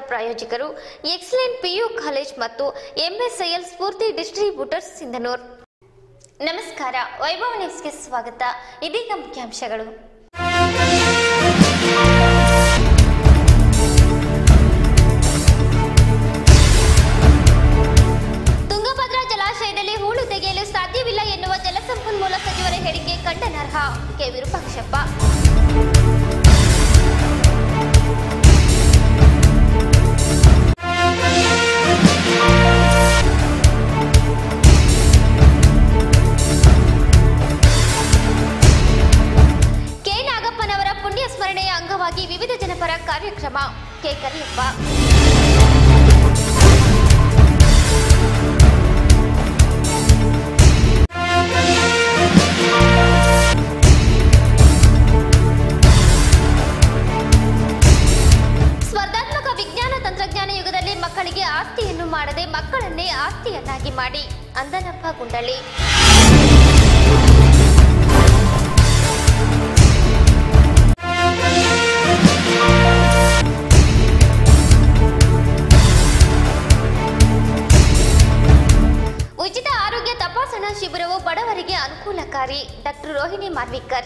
ಪ್ರಾಯೋಜಕರು excellent PU college ಮತ್ತು MSIL Spoorthi distributors Sindhanur ನಮಸ್ಕಾರ ವೈಭವ ನ್ಯೂಸ್ಗೆ ಸ್ವಾಗತ ಇದೀಗ ಮುಖ್ಯಾಂಶಗಳು ತುಂಗಭದ್ರಾ ಜಲಾಶಯದಲ್ಲಿ ಹೂಳು ತೆಗೆಯಲು ಸಾಧ್ಯವಿಲ್ಲ ಎನ್ನುವ ಜಲಸಂಪನ್ಮೂಲ ಸಚಿವರ ಹೇಳಿಕೆ ಖಂಡನಾರ್ಹ ಕೆ ವಿರೂಪಾಕ್ಷಪ್ಪ ಕೆ ನಾಗಪ್ಪನವರ ಪುಣ್ಯ ಸ್ಮರಣೆಯ ಅಂಗವಾಗಿ ವಿವಿಧ ಜನಪರ ಕಾರ್ಯಕ್ರಮ ಕೆ ಕರಿಯಪ್ಪ ಸ್ಪರ್ಧಾತ್ಮಕ ವಿಜ್ಞಾನ ತಂತ್ರಜ್ಞಾನ ಯುಗದಲ್ಲಿ ಮಕ್ಕಳಿಗೆ ಆಸ್ತಿಯನ್ನು ಮಾಡದೆ ಮಕ್ಕಳನ್ನೇ ಆಸ್ತಿಯನ್ನಾಗಿ ಮಾಡಿ ಅಂದನಪ್ಪ ಗುಂಡಳ್ಳಿ ಉಚಿತ ಆರೋಗ್ಯ ತಪಾಸಣಾ ಶಿಬಿರವು ಬಡವರಿಗೆ ಅನುಕೂಲಕಾರಿ ಡಾಕ್ಟರ್ ರೋಹಿಣಿ ಮಾರ್ವಿಕರ್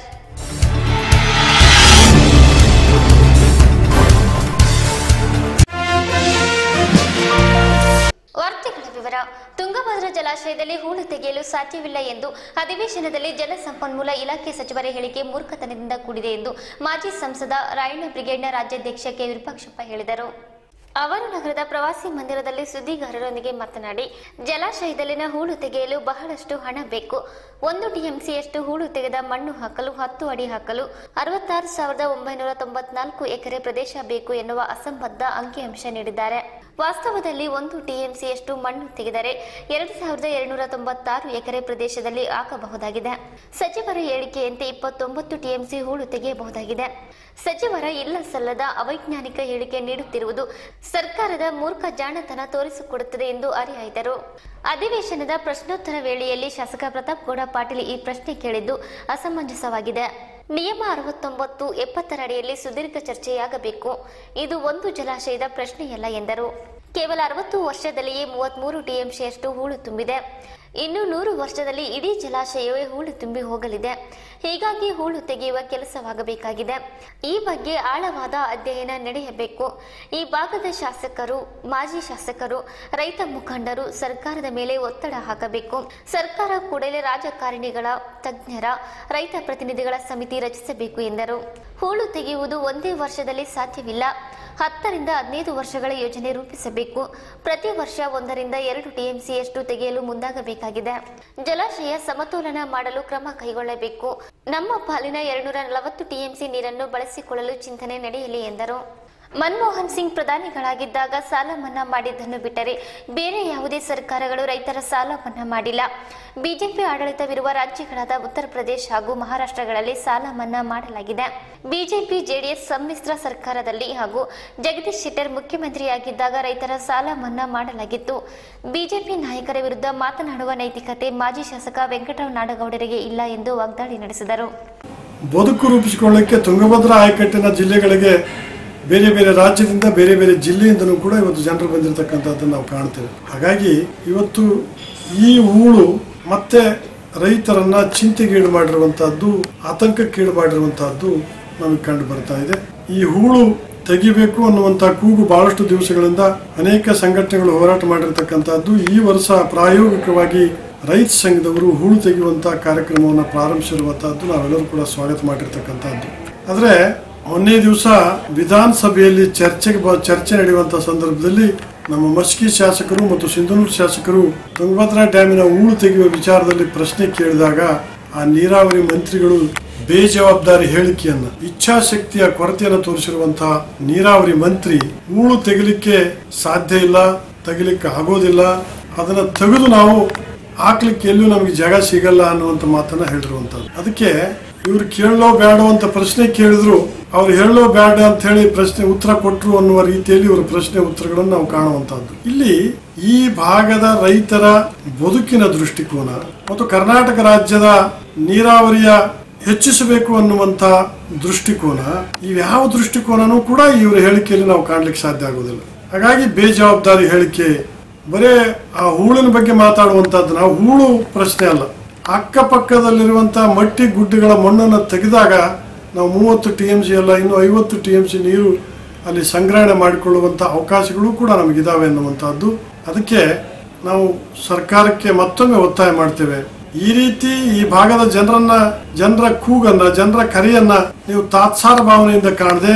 ವಾರ್ತೆಗಳ ವಿವರ ತುಂಗಭದ್ರಾ ಜಲಾಶಯದಲ್ಲಿ ಹೂಳು ತೆಗೆಯಲು ಸಾಧ್ಯವಿಲ್ಲ ಎಂದು ಅಧಿವೇಶನದಲ್ಲಿ ಜಲಸಂಪನ್ಮೂಲ ಇಲಾಖೆ ಸಚಿವರ ಹೇಳಿಕೆ ಮೂರ್ಖತನದಿಂದ ಕೂಡಿದೆ ಎಂದು ಮಾಜಿ ಸಂಸದ ರಾಯಣ್ಣ ಬ್ರಿಗೇಡ್ನ ರಾಜ್ಯಾಧ್ಯಕ್ಷ ಕೆ ವಿರೂಪಾಕ್ಷಪ್ಪ ಹೇಳಿದರು ಅವರು ನಗರದ ಪ್ರವಾಸಿ ಮಂದಿರದಲ್ಲಿ ಸುದ್ದಿಗಾರರೊಂದಿಗೆ ಮಾತನಾಡಿ ಜಲಾಶಯದಲ್ಲಿನ ಹೂಳು ತೆಗೆಯಲು ಬಹಳಷ್ಟು ಹಣ ಬೇಕು ಒಂದು ಟಿಎಂಸಿಯಷ್ಟು ಹೂಳು ತೆಗೆದ ಮಣ್ಣು ಹಾಕಲು ಹತ್ತು ಅಡಿ ಹಾಕಲು ಅರವತ್ತಾರು ಸಾವಿರದ ಒಂಬೈನೂರ ತೊಂಬತ್ನಾಲ್ಕು ಎಕರೆ ಪ್ರದೇಶ ಬೇಕು ಎನ್ನುವ ಅಸಂಬದ್ಧ ಅಂಕಿಅಂಶ ನೀಡಿದ್ದಾರೆ ವಾಸ್ತವದಲ್ಲಿ ಒಂದು ಟಿಎಂಸಿಯಷ್ಟು ಮಣ್ಣು ತೆಗೆದರೆ ಎರಡು ಸಾವಿರದ ಎರಡುನೂರ ತೊಂಬತ್ತಾರು ಎಕರೆ ಪ್ರದೇಶದಲ್ಲಿ ಹಾಕಬಹುದಾಗಿದೆ ಸಚಿವರ ಹೇಳಿಕೆಯಂತೆ ಇಪ್ಪತ್ತೊಂಬತ್ತು ಟಿಎಂಸಿ ಹೂಳು ತೆಗೆಯಬಹುದಾಗಿದೆ ಸಚಿವರ ಇಲ್ಲ ಸಲ್ಲದ ಅವೈಜ್ಞಾನಿಕ ಹೇಳಿಕೆ ನೀಡುತ್ತಿರುವುದು ಸರ್ಕಾರದ ಮೂರ್ಖ ಜಾಣತನ ತೋರಿಸಿಕೊಡುತ್ತದೆ ಎಂದು ಅರಿಯಾಯಿದರು ಅಧಿವೇಶನದ ಪ್ರಶ್ನೋತ್ತರ ವೇಳೆಯಲ್ಲಿ ಶಾಸಕ ಪ್ರತಾಪ್ ಗೌಡ ಪಾಟೀಲ್ ಈ ಪ್ರಶ್ನೆ ಕೇಳಿದ್ದು ಅಸಮಂಜಸವಾಗಿದೆ ನಿಯಮ ಅರವತ್ತೊಂಬತ್ತು ಎಪ್ಪತ್ತರ ಅಡಿಯಲ್ಲಿ ಸುದೀರ್ಘ ಚರ್ಚೆಯಾಗಬೇಕು ಇದು ಒಂದು ಜಲಾಶಯದ ಪ್ರಶ್ನೆಯಲ್ಲ ಎಂದರು ಕೇವಲ ಅರವತ್ತು ವರ್ಷದಲ್ಲಿಯೇ ಮೂವತ್ಮೂರು ಟಿಎಂಸಿಯಷ್ಟು ಹೂಳು ತುಂಬಿದೆ ಇನ್ನು ನೂರು ವರ್ಷದಲ್ಲಿ ಇಡೀ ಜಲಾಶಯವೇ ಹೂಳು ತುಂಬಿ ಹೋಗಲಿದೆ ಹೀಗಾಗಿ ಹೂಳು ತೆಗೆಯುವ ಕೆಲಸವಾಗಬೇಕಾಗಿದೆ ಈ ಬಗ್ಗೆ ಆಳವಾದ ಅಧ್ಯಯನ ನಡೆಯಬೇಕು ಈ ಭಾಗದ ಶಾಸಕರು ಮಾಜಿ ಶಾಸಕರು ರೈತ ಮುಖಂಡರು ಸರ್ಕಾರದ ಮೇಲೆ ಒತ್ತಡ ಹಾಕಬೇಕು ಸರ್ಕಾರ ಕೂಡಲೇ ರಾಜಕಾರಣಿಗಳ ತಜ್ಞರ ರೈತ ಪ್ರತಿನಿಧಿಗಳ ಸಮಿತಿ ರಚಿಸಬೇಕು ಎಂದರು ಹೂಳು ತೆಗೆಯುವುದು ಒಂದೇ ವರ್ಷದಲ್ಲಿ ಸಾಧ್ಯವಿಲ್ಲ ಹತ್ತರಿಂದ ಹದಿನೈದು ವರ್ಷಗಳ ಯೋಜನೆ ರೂಪಿಸಬೇಕು ಪ್ರತಿ ವರ್ಷ ಒಂದರಿಂದ ಎರಡು ಟಿಎಂಸಿಯಷ್ಟು ತೆಗೆಯಲು ಮುಂದಾಗಬೇಕಾಗಿದೆ ಜಲಾಶಯ ಸಮತೋಲನ ಮಾಡಲು ಕ್ರಮ ಕೈಗೊಳ್ಳಬೇಕು ನಮ್ಮ ಪಾಲಿನ ಎರಡ್ನೂರ ನಲವತ್ತು ಟಿಎಂಸಿ ನೀರನ್ನು ಬಳಸಿಕೊಳ್ಳಲು ಚಿಂತನೆ ನಡೆಯಲಿ ಎಂದರು ಮನಮೋಹನ್ ಸಿಂಗ್ ಪ್ರಧಾನಿಗಳಾಗಿದ್ದಾಗ ಸಾಲ ಮನ್ನಾ ಮಾಡಿದ್ದನ್ನು ಬಿಟ್ಟರೆ ಬೇರೆ ಯಾವುದೇ ಸರ್ಕಾರಗಳು ರೈತರ ಸಾಲ ಮನ್ನಾ ಮಾಡಿಲ್ಲ ಬಿಜೆಪಿ ಆಡಳಿತವಿರುವ ರಾಜ್ಯಗಳಾದ ಉತ್ತರ ಪ್ರದೇಶ ಹಾಗೂ ಮಹಾರಾಷ್ಟ್ರಗಳಲ್ಲಿ ಸಾಲ ಮನ್ನಾ ಮಾಡಲಾಗಿದೆ ಬಿಜೆಪಿ ಜೆಡಿಎಸ್ ಸಮ್ಮಿಶ್ರ ಸರ್ಕಾರದಲ್ಲಿ ಹಾಗೂ ಜಗದೀಶ್ ಶೆಟ್ಟರ್ ಮುಖ್ಯಮಂತ್ರಿಯಾಗಿದ್ದಾಗ ರೈತರ ಸಾಲ ಮನ್ನಾ ಮಾಡಲಾಗಿತ್ತು ಬಿಜೆಪಿ ನಾಯಕರ ವಿರುದ್ಧ ಮಾತನಾಡುವ ನೈತಿಕತೆ ಮಾಜಿ ಶಾಸಕ ವೆಂಕಟರಾವ್ ನಾಡಗೌಡರಿಗೆ ಇಲ್ಲ ಎಂದು ವಾಗ್ದಾಳಿ ನಡೆಸಿದರು ಬದುಕು ರೂಪಿಸಿಕೊಳ್ಳಕ್ಕೆ ತುಂಗಭದ್ರಾ ಆಯಕಟ್ಟಿನ ಜಿಲ್ಲೆಗಳಿಗೆ ಬೇರೆ ಬೇರೆ ರಾಜ್ಯದಿಂದ ಬೇರೆ ಬೇರೆ ಜಿಲ್ಲೆಯಿಂದನೂ ಕೂಡ ಇವತ್ತು ಜನರು ಬಂದಿರತಕ್ಕಂಥದ್ದನ್ನು ನಾವು ಕಾಣ್ತೇವೆ ಹಾಗಾಗಿ ಇವತ್ತು ಈ ಹೂಳು ಮತ್ತೆ ರೈತರನ್ನ ಚಿಂತೆಗೀಡು ಮಾಡಿರುವಂತಹದ್ದು ಆತಂಕಕ್ಕೀಡು ಮಾಡಿರುವಂತಹದ್ದು ನಮಗೆ ಕಂಡು ಬರ್ತಾ ಇದೆ ಈ ಹೂಳು ತೆಗಿಬೇಕು ಅನ್ನುವಂಥ ಕೂಗು ಬಹಳಷ್ಟು ದಿವಸಗಳಿಂದ ಅನೇಕ ಸಂಘಟನೆಗಳು ಹೋರಾಟ ಮಾಡಿರ್ತಕ್ಕಂಥದ್ದು ಈ ವರ್ಷ ಪ್ರಾಯೋಗಿಕವಾಗಿ ರೈತ ಸಂಘದವರು ಹೂಳು ತೆಗೆಯುವಂಥ ಕಾರ್ಯಕ್ರಮವನ್ನು ಪ್ರಾರಂಭಿಸಿರುವಂತಹದ್ದು ನಾವೆಲ್ಲರೂ ಕೂಡ ಸ್ವಾಗತ ಮಾಡಿರ್ತಕ್ಕಂಥದ್ದು ಆದರೆ ಮೊನ್ನೆ ದಿವಸ ವಿಧಾನಸಭೆಯಲ್ಲಿ ಚರ್ಚೆಗೆ ಬ ಚರ್ಚೆ ನಡೆಯುವಂಥ ಸಂದರ್ಭದಲ್ಲಿ ನಮ್ಮ ಮಸ್ಕಿ ಶಾಸಕರು ಮತ್ತು ಸಿಂಧನೂರು ಶಾಸಕರು ತುಂಗಭದ್ರಾ ಡ್ಯಾಮಿನ ಹೂಳು ತೆಗೆಯುವ ವಿಚಾರದಲ್ಲಿ ಪ್ರಶ್ನೆ ಕೇಳಿದಾಗ ಆ ನೀರಾವರಿ ಮಂತ್ರಿಗಳು ಬೇಜವಾಬ್ದಾರಿ ಹೇಳಿಕೆಯನ್ನ ಇಚ್ಛಾಶಕ್ತಿಯ ಕೊರತೆಯನ್ನು ತೋರಿಸಿರುವಂತಹ ನೀರಾವರಿ ಮಂತ್ರಿ ಹೂಳು ತೆಗಿಲಿಕ್ಕೆ ಸಾಧ್ಯ ಇಲ್ಲ ತೆಗಿಲಿಕ್ಕೆ ಆಗೋದಿಲ್ಲ ಅದನ್ನ ತೆಗೆದು ನಾವು ಹಾಕ್ಲಿಕ್ಕೆ ಎಲ್ಲೂ ನಮಗೆ ಜಾಗ ಸಿಗಲ್ಲ ಅನ್ನುವಂತ ಮಾತನ್ನ ಹೇಳಿರುವಂತದ್ದು ಅದಕ್ಕೆ ಇವ್ರು ಕೇಳಲೋ ಬೇಡ ಅಂತ ಪ್ರಶ್ನೆ ಕೇಳಿದ್ರು ಅವ್ರು ಹೇಳೋ ಬೇಡ ಅಂತ ಹೇಳಿ ಪ್ರಶ್ನೆ ಉತ್ತರ ಕೊಟ್ಟರು ಅನ್ನುವ ರೀತಿಯಲ್ಲಿ ಇವರ ಪ್ರಶ್ನೆ ಉತ್ತರಗಳನ್ನು ನಾವು ಕಾಣುವಂತಹದ್ದು ಇಲ್ಲಿ ಈ ಭಾಗದ ರೈತರ ಬದುಕಿನ ದೃಷ್ಟಿಕೋನ ಮತ್ತು ಕರ್ನಾಟಕ ರಾಜ್ಯದ ನೀರಾವರಿಯ ಹೆಚ್ಚಿಸಬೇಕು ಅನ್ನುವಂತ ದೃಷ್ಟಿಕೋನ ಇವ್ಯಾವ ದೃಷ್ಟಿಕೋನನೂ ಕೂಡ ಇವರ ಹೇಳಿಕೆಯಲ್ಲಿ ನಾವು ಕಾಣ್ಲಿಕ್ಕೆ ಸಾಧ್ಯ ಆಗೋದಿಲ್ಲ ಹಾಗಾಗಿ ಬೇಜವಾಬ್ದಾರಿ ಹೇಳಿಕೆ ಬರೇ ಆ ಹೂಳಿನ ಬಗ್ಗೆ ಮಾತಾಡುವಂಥದ್ದು ನಾವು ಹೂಳು ಪ್ರಶ್ನೆ ಅಲ್ಲ ಅಕ್ಕಪಕ್ಕದಲ್ಲಿರುವಂಥ ಮಟ್ಟಿ ಗುಡ್ಡಗಳ ಮಣ್ಣನ್ನು ತೆಗೆದಾಗ ನಾವು ಮೂವತ್ತು ಟಿ ಎಮ್ ಸಿ ಅಲ್ಲ ಇನ್ನು ಐವತ್ತು ಟಿ ಎಮ್ ಸಿ ನೀರು ಅಲ್ಲಿ ಸಂಗ್ರಹಣೆ ಮಾಡಿಕೊಳ್ಳುವಂಥ ಅವಕಾಶಗಳು ಕೂಡ ನಮಗಿದಾವೆ ಅನ್ನುವಂಥದ್ದು ಅದಕ್ಕೆ ನಾವು ಸರ್ಕಾರಕ್ಕೆ ಮತ್ತೊಮ್ಮೆ ಒತ್ತಾಯ ಮಾಡ್ತೇವೆ ಈ ರೀತಿ ಈ ಭಾಗದ ಜನರನ್ನ ಜನರ ಕೂಗನ್ನ ಜನರ ಕರೆಯನ್ನ ನೀವು ತಾತ್ಸಾರ ಭಾವನೆಯಿಂದ ಕಾಣದೆ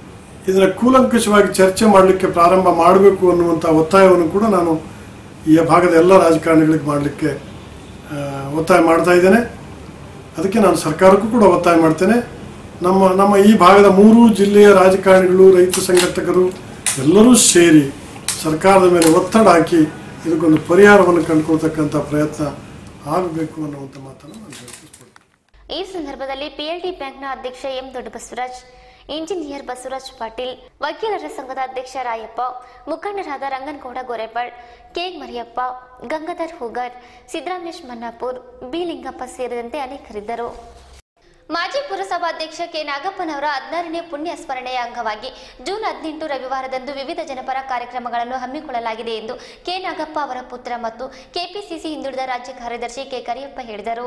ಇದರ ಕೂಲಂಕಷವಾಗಿ ಚರ್ಚೆ ಮಾಡಲಿಕ್ಕೆ ಪ್ರಾರಂಭ ಮಾಡಬೇಕು ಅನ್ನುವಂಥ ಒತ್ತಾಯವನ್ನು ಕೂಡ ನಾನು ಈ ಭಾಗದ ಎಲ್ಲ ರಾಜಕಾರಣಿಗಳಿಗೆ ಮಾಡಲಿಕ್ಕೆ ಆ, ಒತ್ತಾಯ ಮಾಡ್ತಾ ಇದ್ದೇನೆ ಅದಕ್ಕೆ ನಾನು ಸರ್ಕಾರಕ್ಕೂ ಕೂಡ ಒತ್ತಾಯ ಮಾಡ್ತೇನೆ ನಮ್ಮ ನಮ್ಮ ಈ ಭಾಗದ ಮೂರು ಜಿಲ್ಲೆಯ ರಾಜಕಾರಣಿಗಳು ರೈತ ಸಂಘಟಕರು ಎಲ್ಲರೂ ಸೇರಿ ಸರ್ಕಾರದ ಮೇಲೆ ಒತ್ತಡ ಹಾಕಿ ಇದಕ್ಕೊಂದು ಪರಿಹಾರವನ್ನು ಕಂಡುಕೊಳ್ತಕ್ಕಂಥ ಪ್ರಯತ್ನ ಆಗಬೇಕು ಅನ್ನುವಂಥ ಮಾತನ್ನು ನಾನು ಹೇಳ್ತಿಸ್ಕೊಳ್ತೇನೆ ಈ ಸಂದರ್ಭದಲ್ಲಿ ಪಿಎಲ್ಡಿ ಬ್ಯಾಂಕ್ನ ಅಧ್ಯಕ್ಷ ಎಂ ದೊಡ್ಡಬಸವರಾಜ್ ಇಂಜಿನಿಯರ್ ಬಸವರಾಜ್ ಪಾಟೀಲ್ ವಕೀಲರ ಸಂಘದ ಅಧ್ಯಕ್ಷ ರಾಯಪ್ಪ ಮುಖಂಡರಾದ ರಂಗನಗೌಡ ಗೋರೆಬಾಳ್ ಕೆ ಮರಿಯಪ್ಪ ಗಂಗಾಧರ್ ಹೂಗರ್ ಸಿದ್ದರಾಮೇಶ್ ಮನ್ನಾಪುರ್ ಬಿ ಲಿಂಗಪ್ಪ ಸೇರಿದಂತೆ ಅನೇಕರಿದ್ದರು ಮಾಜಿ ಪುರಸಭಾಧ್ಯಕ್ಷ ಕೆ ನಾಗಪ್ಪನವರ ಹದಿನಾರನೇ ಪುಣ್ಯ ಸ್ಮರಣೆಯ ಅಂಗವಾಗಿ ಜೂನ್ ಹದಿನೆಂಟು ರವಿವಾರದಂದು ವಿವಿಧ ಜನಪರ ಕಾರ್ಯಕ್ರಮಗಳನ್ನು ಹಮ್ಮಿಕೊಳ್ಳಲಾಗಿದೆ ಎಂದು ಕೆ ನಾಗಪ್ಪ ಅವರ ಪುತ್ರ ಮತ್ತು ಕೆಪಿಸಿಸಿ ಹಿಂದುಳಿದ ರಾಜ್ಯ ಕಾರ್ಯದರ್ಶಿ ಕೆ ಕರಿಯಪ್ಪ ಹೇಳಿದರು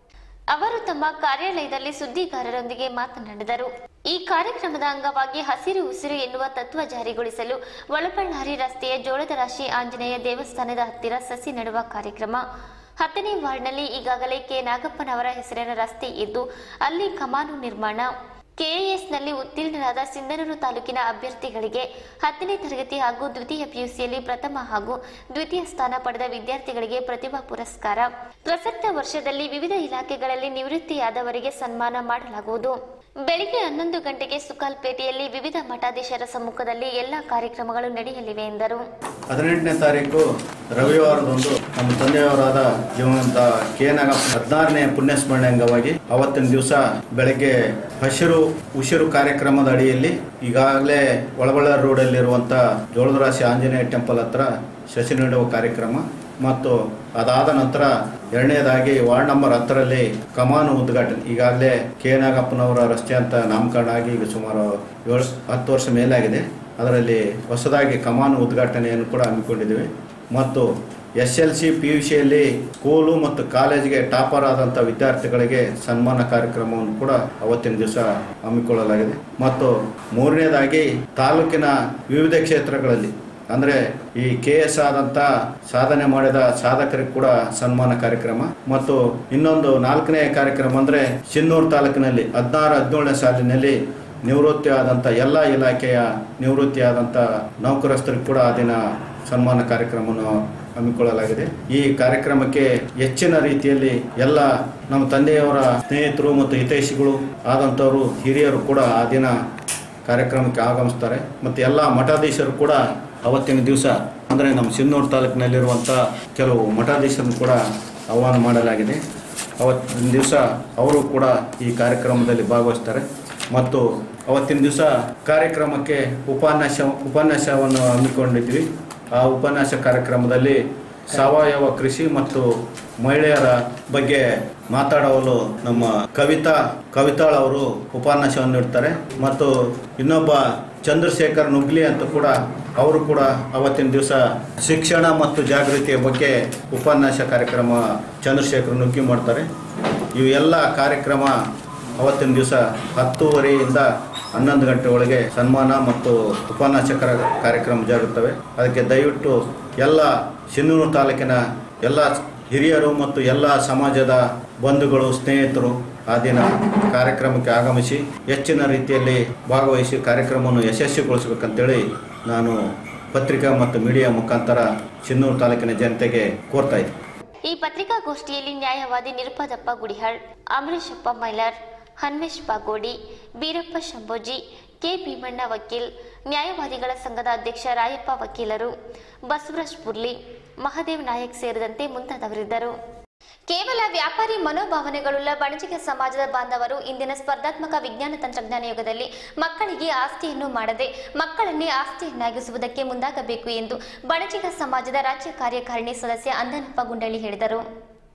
ಅವರು ತಮ್ಮ ಕಾರ್ಯಾಲಯದಲ್ಲಿ ಸುದ್ದಿಗಾರರೊಂದಿಗೆ ಮಾತನಾಡಿದರು ಈ ಕಾರ್ಯಕ್ರಮದ ಅಂಗವಾಗಿ ಹಸಿರು ಉಸಿರು ಎನ್ನುವ ತತ್ವ ಜಾರಿಗೊಳಿಸಲು ಒಳಬಳ್ಳಾರಿ ರಸ್ತೆಯ ಜೋಳದ ರಾಶಿ ಆಂಜನೇಯ ದೇವಸ್ಥಾನದ ಹತ್ತಿರ ಸಸಿ ನೆಡುವ ಕಾರ್ಯಕ್ರಮ ಹತ್ತನೇ ವಾರ್ಡ್ನಲ್ಲಿ ಈಗಾಗಲೇ ಕೆ ನಾಗಪ್ಪನವರ ಹೆಸರಿನ ರಸ್ತೆ ಇದ್ದು ಅಲ್ಲಿ ಕಮಾನು ನಿರ್ಮಾಣ ಕೆಎಎಸ್ನಲ್ಲಿ ಉತ್ತೀರ್ಣರಾದ ಸಿಂಧನೂರು ತಾಲೂಕಿನ ಅಭ್ಯರ್ಥಿಗಳಿಗೆ ಹತ್ತನೇ ತರಗತಿ ಹಾಗೂ ದ್ವಿತೀಯ ಪಿಯುಸಿಯಲ್ಲಿ ಪ್ರಥಮ ಹಾಗೂ ದ್ವಿತೀಯ ಸ್ಥಾನ ಪಡೆದ ವಿದ್ಯಾರ್ಥಿಗಳಿಗೆ ಪ್ರತಿಭಾ ಪುರಸ್ಕಾರ ಪ್ರಸಕ್ತ ವರ್ಷದಲ್ಲಿ ವಿವಿಧ ಇಲಾಖೆಗಳಲ್ಲಿ ನಿವೃತ್ತಿಯಾದವರಿಗೆ ಸನ್ಮಾನ ಮಾಡಲಾಗುವುದು ಬೆಳಿಗ್ಗೆ ಹನ್ನೊಂದು ಗಂಟೆಗೆ ಸುಕಾಲ್ಪೇಟೆಯಲ್ಲಿ ವಿವಿಧ ಮಠಾಧೀಶರ ಸಮ್ಮುಖದಲ್ಲಿ ಎಲ್ಲಾ ಕಾರ್ಯಕ್ರಮಗಳು ನಡೆಯಲಿವೆ ಎಂದರು ಹದಿನೆಂಟನೇ ತಾರೀಕು ರವಿವಾರದಂದು ನಮ್ಮ ತಂದೆಯವರಾದ ಜೀವಂತ ಕೆ ನಾಗಪ್ಪ ಹದಿನಾರನೇ ಪುಣ್ಯಸ್ಮರಣೆ ಅಂಗವಾಗಿ ಅವತ್ತಿನ ದಿವಸ ಬೆಳಗ್ಗೆ ಹಸಿರು ಉಸಿರು ಕಾರ್ಯಕ್ರಮದ ಅಡಿಯಲ್ಲಿ ಈಗಾಗಲೇ ಒಳಬಳ್ಳಾರಿ ರೋಡಲ್ಲಿರುವಂಥ ಜೋಳದ ರಾಶಿ ಆಂಜನೇಯ ಟೆಂಪಲ್ ಹತ್ರ ಸಸಿ ನೆಡುವ ಕಾರ್ಯಕ್ರಮ ಮತ್ತು ಅದಾದ ನಂತರ ಎರಡನೇದಾಗಿ ವಾರ್ಡ್ ನಂಬರ್ ಹತ್ತರಲ್ಲಿ ಕಮಾನು ಉದ್ಘಾಟನೆ ಈಗಾಗಲೇ ಕೆ ನಾಗಪ್ಪನವರ ರಸ್ತೆ ಅಂತ ನಾಮಕರಣ ಆಗಿ ಈಗ ಸುಮಾರು ಏಳು ಹತ್ತು ವರ್ಷ ಮೇಲಾಗಿದೆ ಅದರಲ್ಲಿ ಹೊಸದಾಗಿ ಕಮಾನು ಉದ್ಘಾಟನೆಯನ್ನು ಕೂಡ ಹಮ್ಮಿಕೊಂಡಿದ್ದೇವೆ ಮತ್ತು S L C P U ಸಿಯಲ್ಲಿ ಸ್ಕೂಲು ಮತ್ತು ಕಾಲೇಜಿಗೆ ಟಾಪರ್ ಆದಂಥ ವಿದ್ಯಾರ್ಥಿಗಳಿಗೆ ಸನ್ಮಾನ ಕಾರ್ಯಕ್ರಮವನ್ನು ಕೂಡ ಅವತ್ತಿನ ದಿವಸ ಹಮ್ಮಿಕೊಳ್ಳಲಾಗಿದೆ ಮತ್ತು ಮೂರನೇದಾಗಿ ತಾಲೂಕಿನ ವಿವಿಧ ಕ್ಷೇತ್ರಗಳಲ್ಲಿ ಅಂದರೆ ಈ ಕೆ ಎಸ್ ಆದಂಥ ಸಾಧನೆ ಮಾಡಿದ ಸಾಧಕರಿಗೆ ಕೂಡ ಸನ್ಮಾನ ಕಾರ್ಯಕ್ರಮ ಮತ್ತು ಇನ್ನೊಂದು ನಾಲ್ಕನೇ ಕಾರ್ಯಕ್ರಮ ಅಂದರೆ ಸಿನ್ನೂರು ತಾಲೂಕಿನಲ್ಲಿ ಹದಿನಾರು ಹದಿನೇಳನೇ ಸಾಲಿನಲ್ಲಿ ನಿವೃತ್ತಿ ಆದಂಥ ಎಲ್ಲ ಇಲಾಖೆಯ ನಿವೃತ್ತಿ ಆದಂಥ ನೌಕರಸ್ಥರಿಗೆ ಕೂಡ ಆ ದಿನ ಸನ್ಮಾನ ಕಾರ್ಯಕ್ರಮವನ್ನು ಹಮ್ಮಿಕೊಳ್ಳಲಾಗಿದೆ ಈ ಕಾರ್ಯಕ್ರಮಕ್ಕೆ ಹೆಚ್ಚಿನ ರೀತಿಯಲ್ಲಿ ಎಲ್ಲ ನಮ್ಮ ತಂದೆಯವರ ಸ್ನೇಹಿತರು ಮತ್ತು ಹಿತೈಷಿಗಳು ಆದಂಥವರು ಹಿರಿಯರು ಕೂಡ ಆ ದಿನ ಕಾರ್ಯಕ್ರಮಕ್ಕೆ ಆಗಮಿಸ್ತಾರೆ ಮತ್ತು ಎಲ್ಲ ಮಠಾಧೀಶರು ಕೂಡ ಅವತ್ತಿನ ದಿವಸ ಅಂದರೆ ನಮ್ಮ ಸಿನ್ನೂರು ತಾಲೂಕಿನಲ್ಲಿರುವಂಥ ಕೆಲವು ಮಠಾಧೀಶರನ್ನು ಕೂಡ ಆಹ್ವಾನ ಮಾಡಲಾಗಿದೆ ಅವತ್ತಿನ ದಿವಸ ಅವರು ಕೂಡ ಈ ಕಾರ್ಯಕ್ರಮದಲ್ಲಿ ಭಾಗವಹಿಸ್ತಾರೆ ಮತ್ತು ಅವತ್ತಿನ ದಿವಸ ಕಾರ್ಯಕ್ರಮಕ್ಕೆ ಉಪನ್ಯಾಸ ಉಪನ್ಯಾಸವನ್ನು ಹಮ್ಮಿಕೊಂಡಿದ್ವಿ ಆ ಉಪನ್ಯಾಸ ಕಾರ್ಯಕ್ರಮದಲ್ಲಿ ಸಾವಯವ ಕೃಷಿ ಮತ್ತು ಮಹಿಳೆಯರ ಬಗ್ಗೆ ಮಾತಾಡಲು ನಮ್ಮ ಕವಿತಾ ಕವಿತಾಳ್ ಅವರು ಉಪನ್ಯಾಸವನ್ನು ನೀಡ್ತಾರೆ ಮತ್ತು ಇನ್ನೊಬ್ಬ ಚಂದ್ರಶೇಖರ್ ನುಗ್ಲಿ ಅಂತ ಕೂಡ ಅವರು ಕೂಡ ಅವತ್ತಿನ ದಿವಸ ಶಿಕ್ಷಣ ಮತ್ತು ಜಾಗೃತಿಯ ಬಗ್ಗೆ ಉಪನ್ಯಾಸ ಕಾರ್ಯಕ್ರಮ ಚಂದ್ರಶೇಖರ್ ನುಗ್ಗಿ ಮಾಡ್ತಾರೆ ಇವು ಎಲ್ಲ ಕಾರ್ಯಕ್ರಮ ಅವತ್ತಿನ ದಿವಸ ಹತ್ತುವರೆಯಿಂದ ಹನ್ನೊಂದು ಗಂಟೆ ಒಳಗೆ ಸನ್ಮಾನ ಮತ್ತು ಉಪನ್ಯಾಸಕರ ಕಾರ್ಯಕ್ರಮ ಜರುಗುತ್ತವೆ ಅದಕ್ಕೆ ದಯವಿಟ್ಟು ಎಲ್ಲ ಸಿನ್ನೂರು ತಾಲೂಕಿನ ಎಲ್ಲ ಹಿರಿಯರು ಮತ್ತು ಎಲ್ಲ ಸಮಾಜದ ಬಂಧುಗಳು ಸ್ನೇಹಿತರು ಆ ದಿನ ಕಾರ್ಯಕ್ರಮಕ್ಕೆ ಆಗಮಿಸಿ ಹೆಚ್ಚಿನ ರೀತಿಯಲ್ಲಿ ಭಾಗವಹಿಸಿ ಕಾರ್ಯಕ್ರಮವನ್ನು ಯಶಸ್ವಿಗೊಳಿಸಬೇಕಂತೇಳಿ ನಾನು ಪತ್ರಿಕಾ ಮತ್ತು ಮೀಡಿಯಾ ಮುಖಾಂತರ ಸಿನ್ನೂರು ತಾಲೂಕಿನ ಜನತೆಗೆ ಕೋರ್ತಾ ಇದ್ದೀನಿ ಈ ಪತ್ರಿಕಾಗೋಷ್ಠಿಯಲ್ಲಿ ನ್ಯಾಯವಾದಿ ನಿರುಪದಪ್ಪ ಗುಡಿಹಾಳ್ ಅಮರೇಶಪ್ಪ ಮೈಲಾರ್ ಹನ್ಮೇಶ್ ಬಾಗೋಡಿ ಬೀರಪ್ಪ ಶಂಭೋಜಿ ಕೆ ಭೀಮಣ್ಣ ವಕೀಲ್ ನ್ಯಾಯವಾದಿಗಳ ಸಂಘದ ಅಧ್ಯಕ್ಷ ರಾಯಪ್ಪ ವಕೀಲರು ಬಸವರಾಜ್ ಪುರ್ಲಿ ಮಹದೇವ್ ನಾಯಕ್ ಸೇರಿದಂತೆ ಮುಂತಾದವರಿದ್ದರು ಕೇವಲ ವ್ಯಾಪಾರಿ ಮನೋಭಾವನೆಗಳುಳ್ಳ ಬಣಜಿಗ ಸಮಾಜದ ಬಾಂಧವರು ಇಂದಿನ ಸ್ಪರ್ಧಾತ್ಮಕ ವಿಜ್ಞಾನ ತಂತ್ರಜ್ಞಾನ ಯುಗದಲ್ಲಿ ಮಕ್ಕಳಿಗೆ ಆಸ್ತಿಯನ್ನು ಮಾಡದೆ ಮಕ್ಕಳನ್ನೇ ಆಸ್ತಿಯನ್ನಾಗಿಸುವುದಕ್ಕೆ ಮುಂದಾಗಬೇಕು ಎಂದು ಬಣಜಿಗ ಸಮಾಜದ ರಾಜ್ಯ ಕಾರ್ಯಕಾರಿಣಿ ಸದಸ್ಯ ಅಂದನಪ್ಪ ಗುಂಡಳ್ಳಿ ಹೇಳಿದರು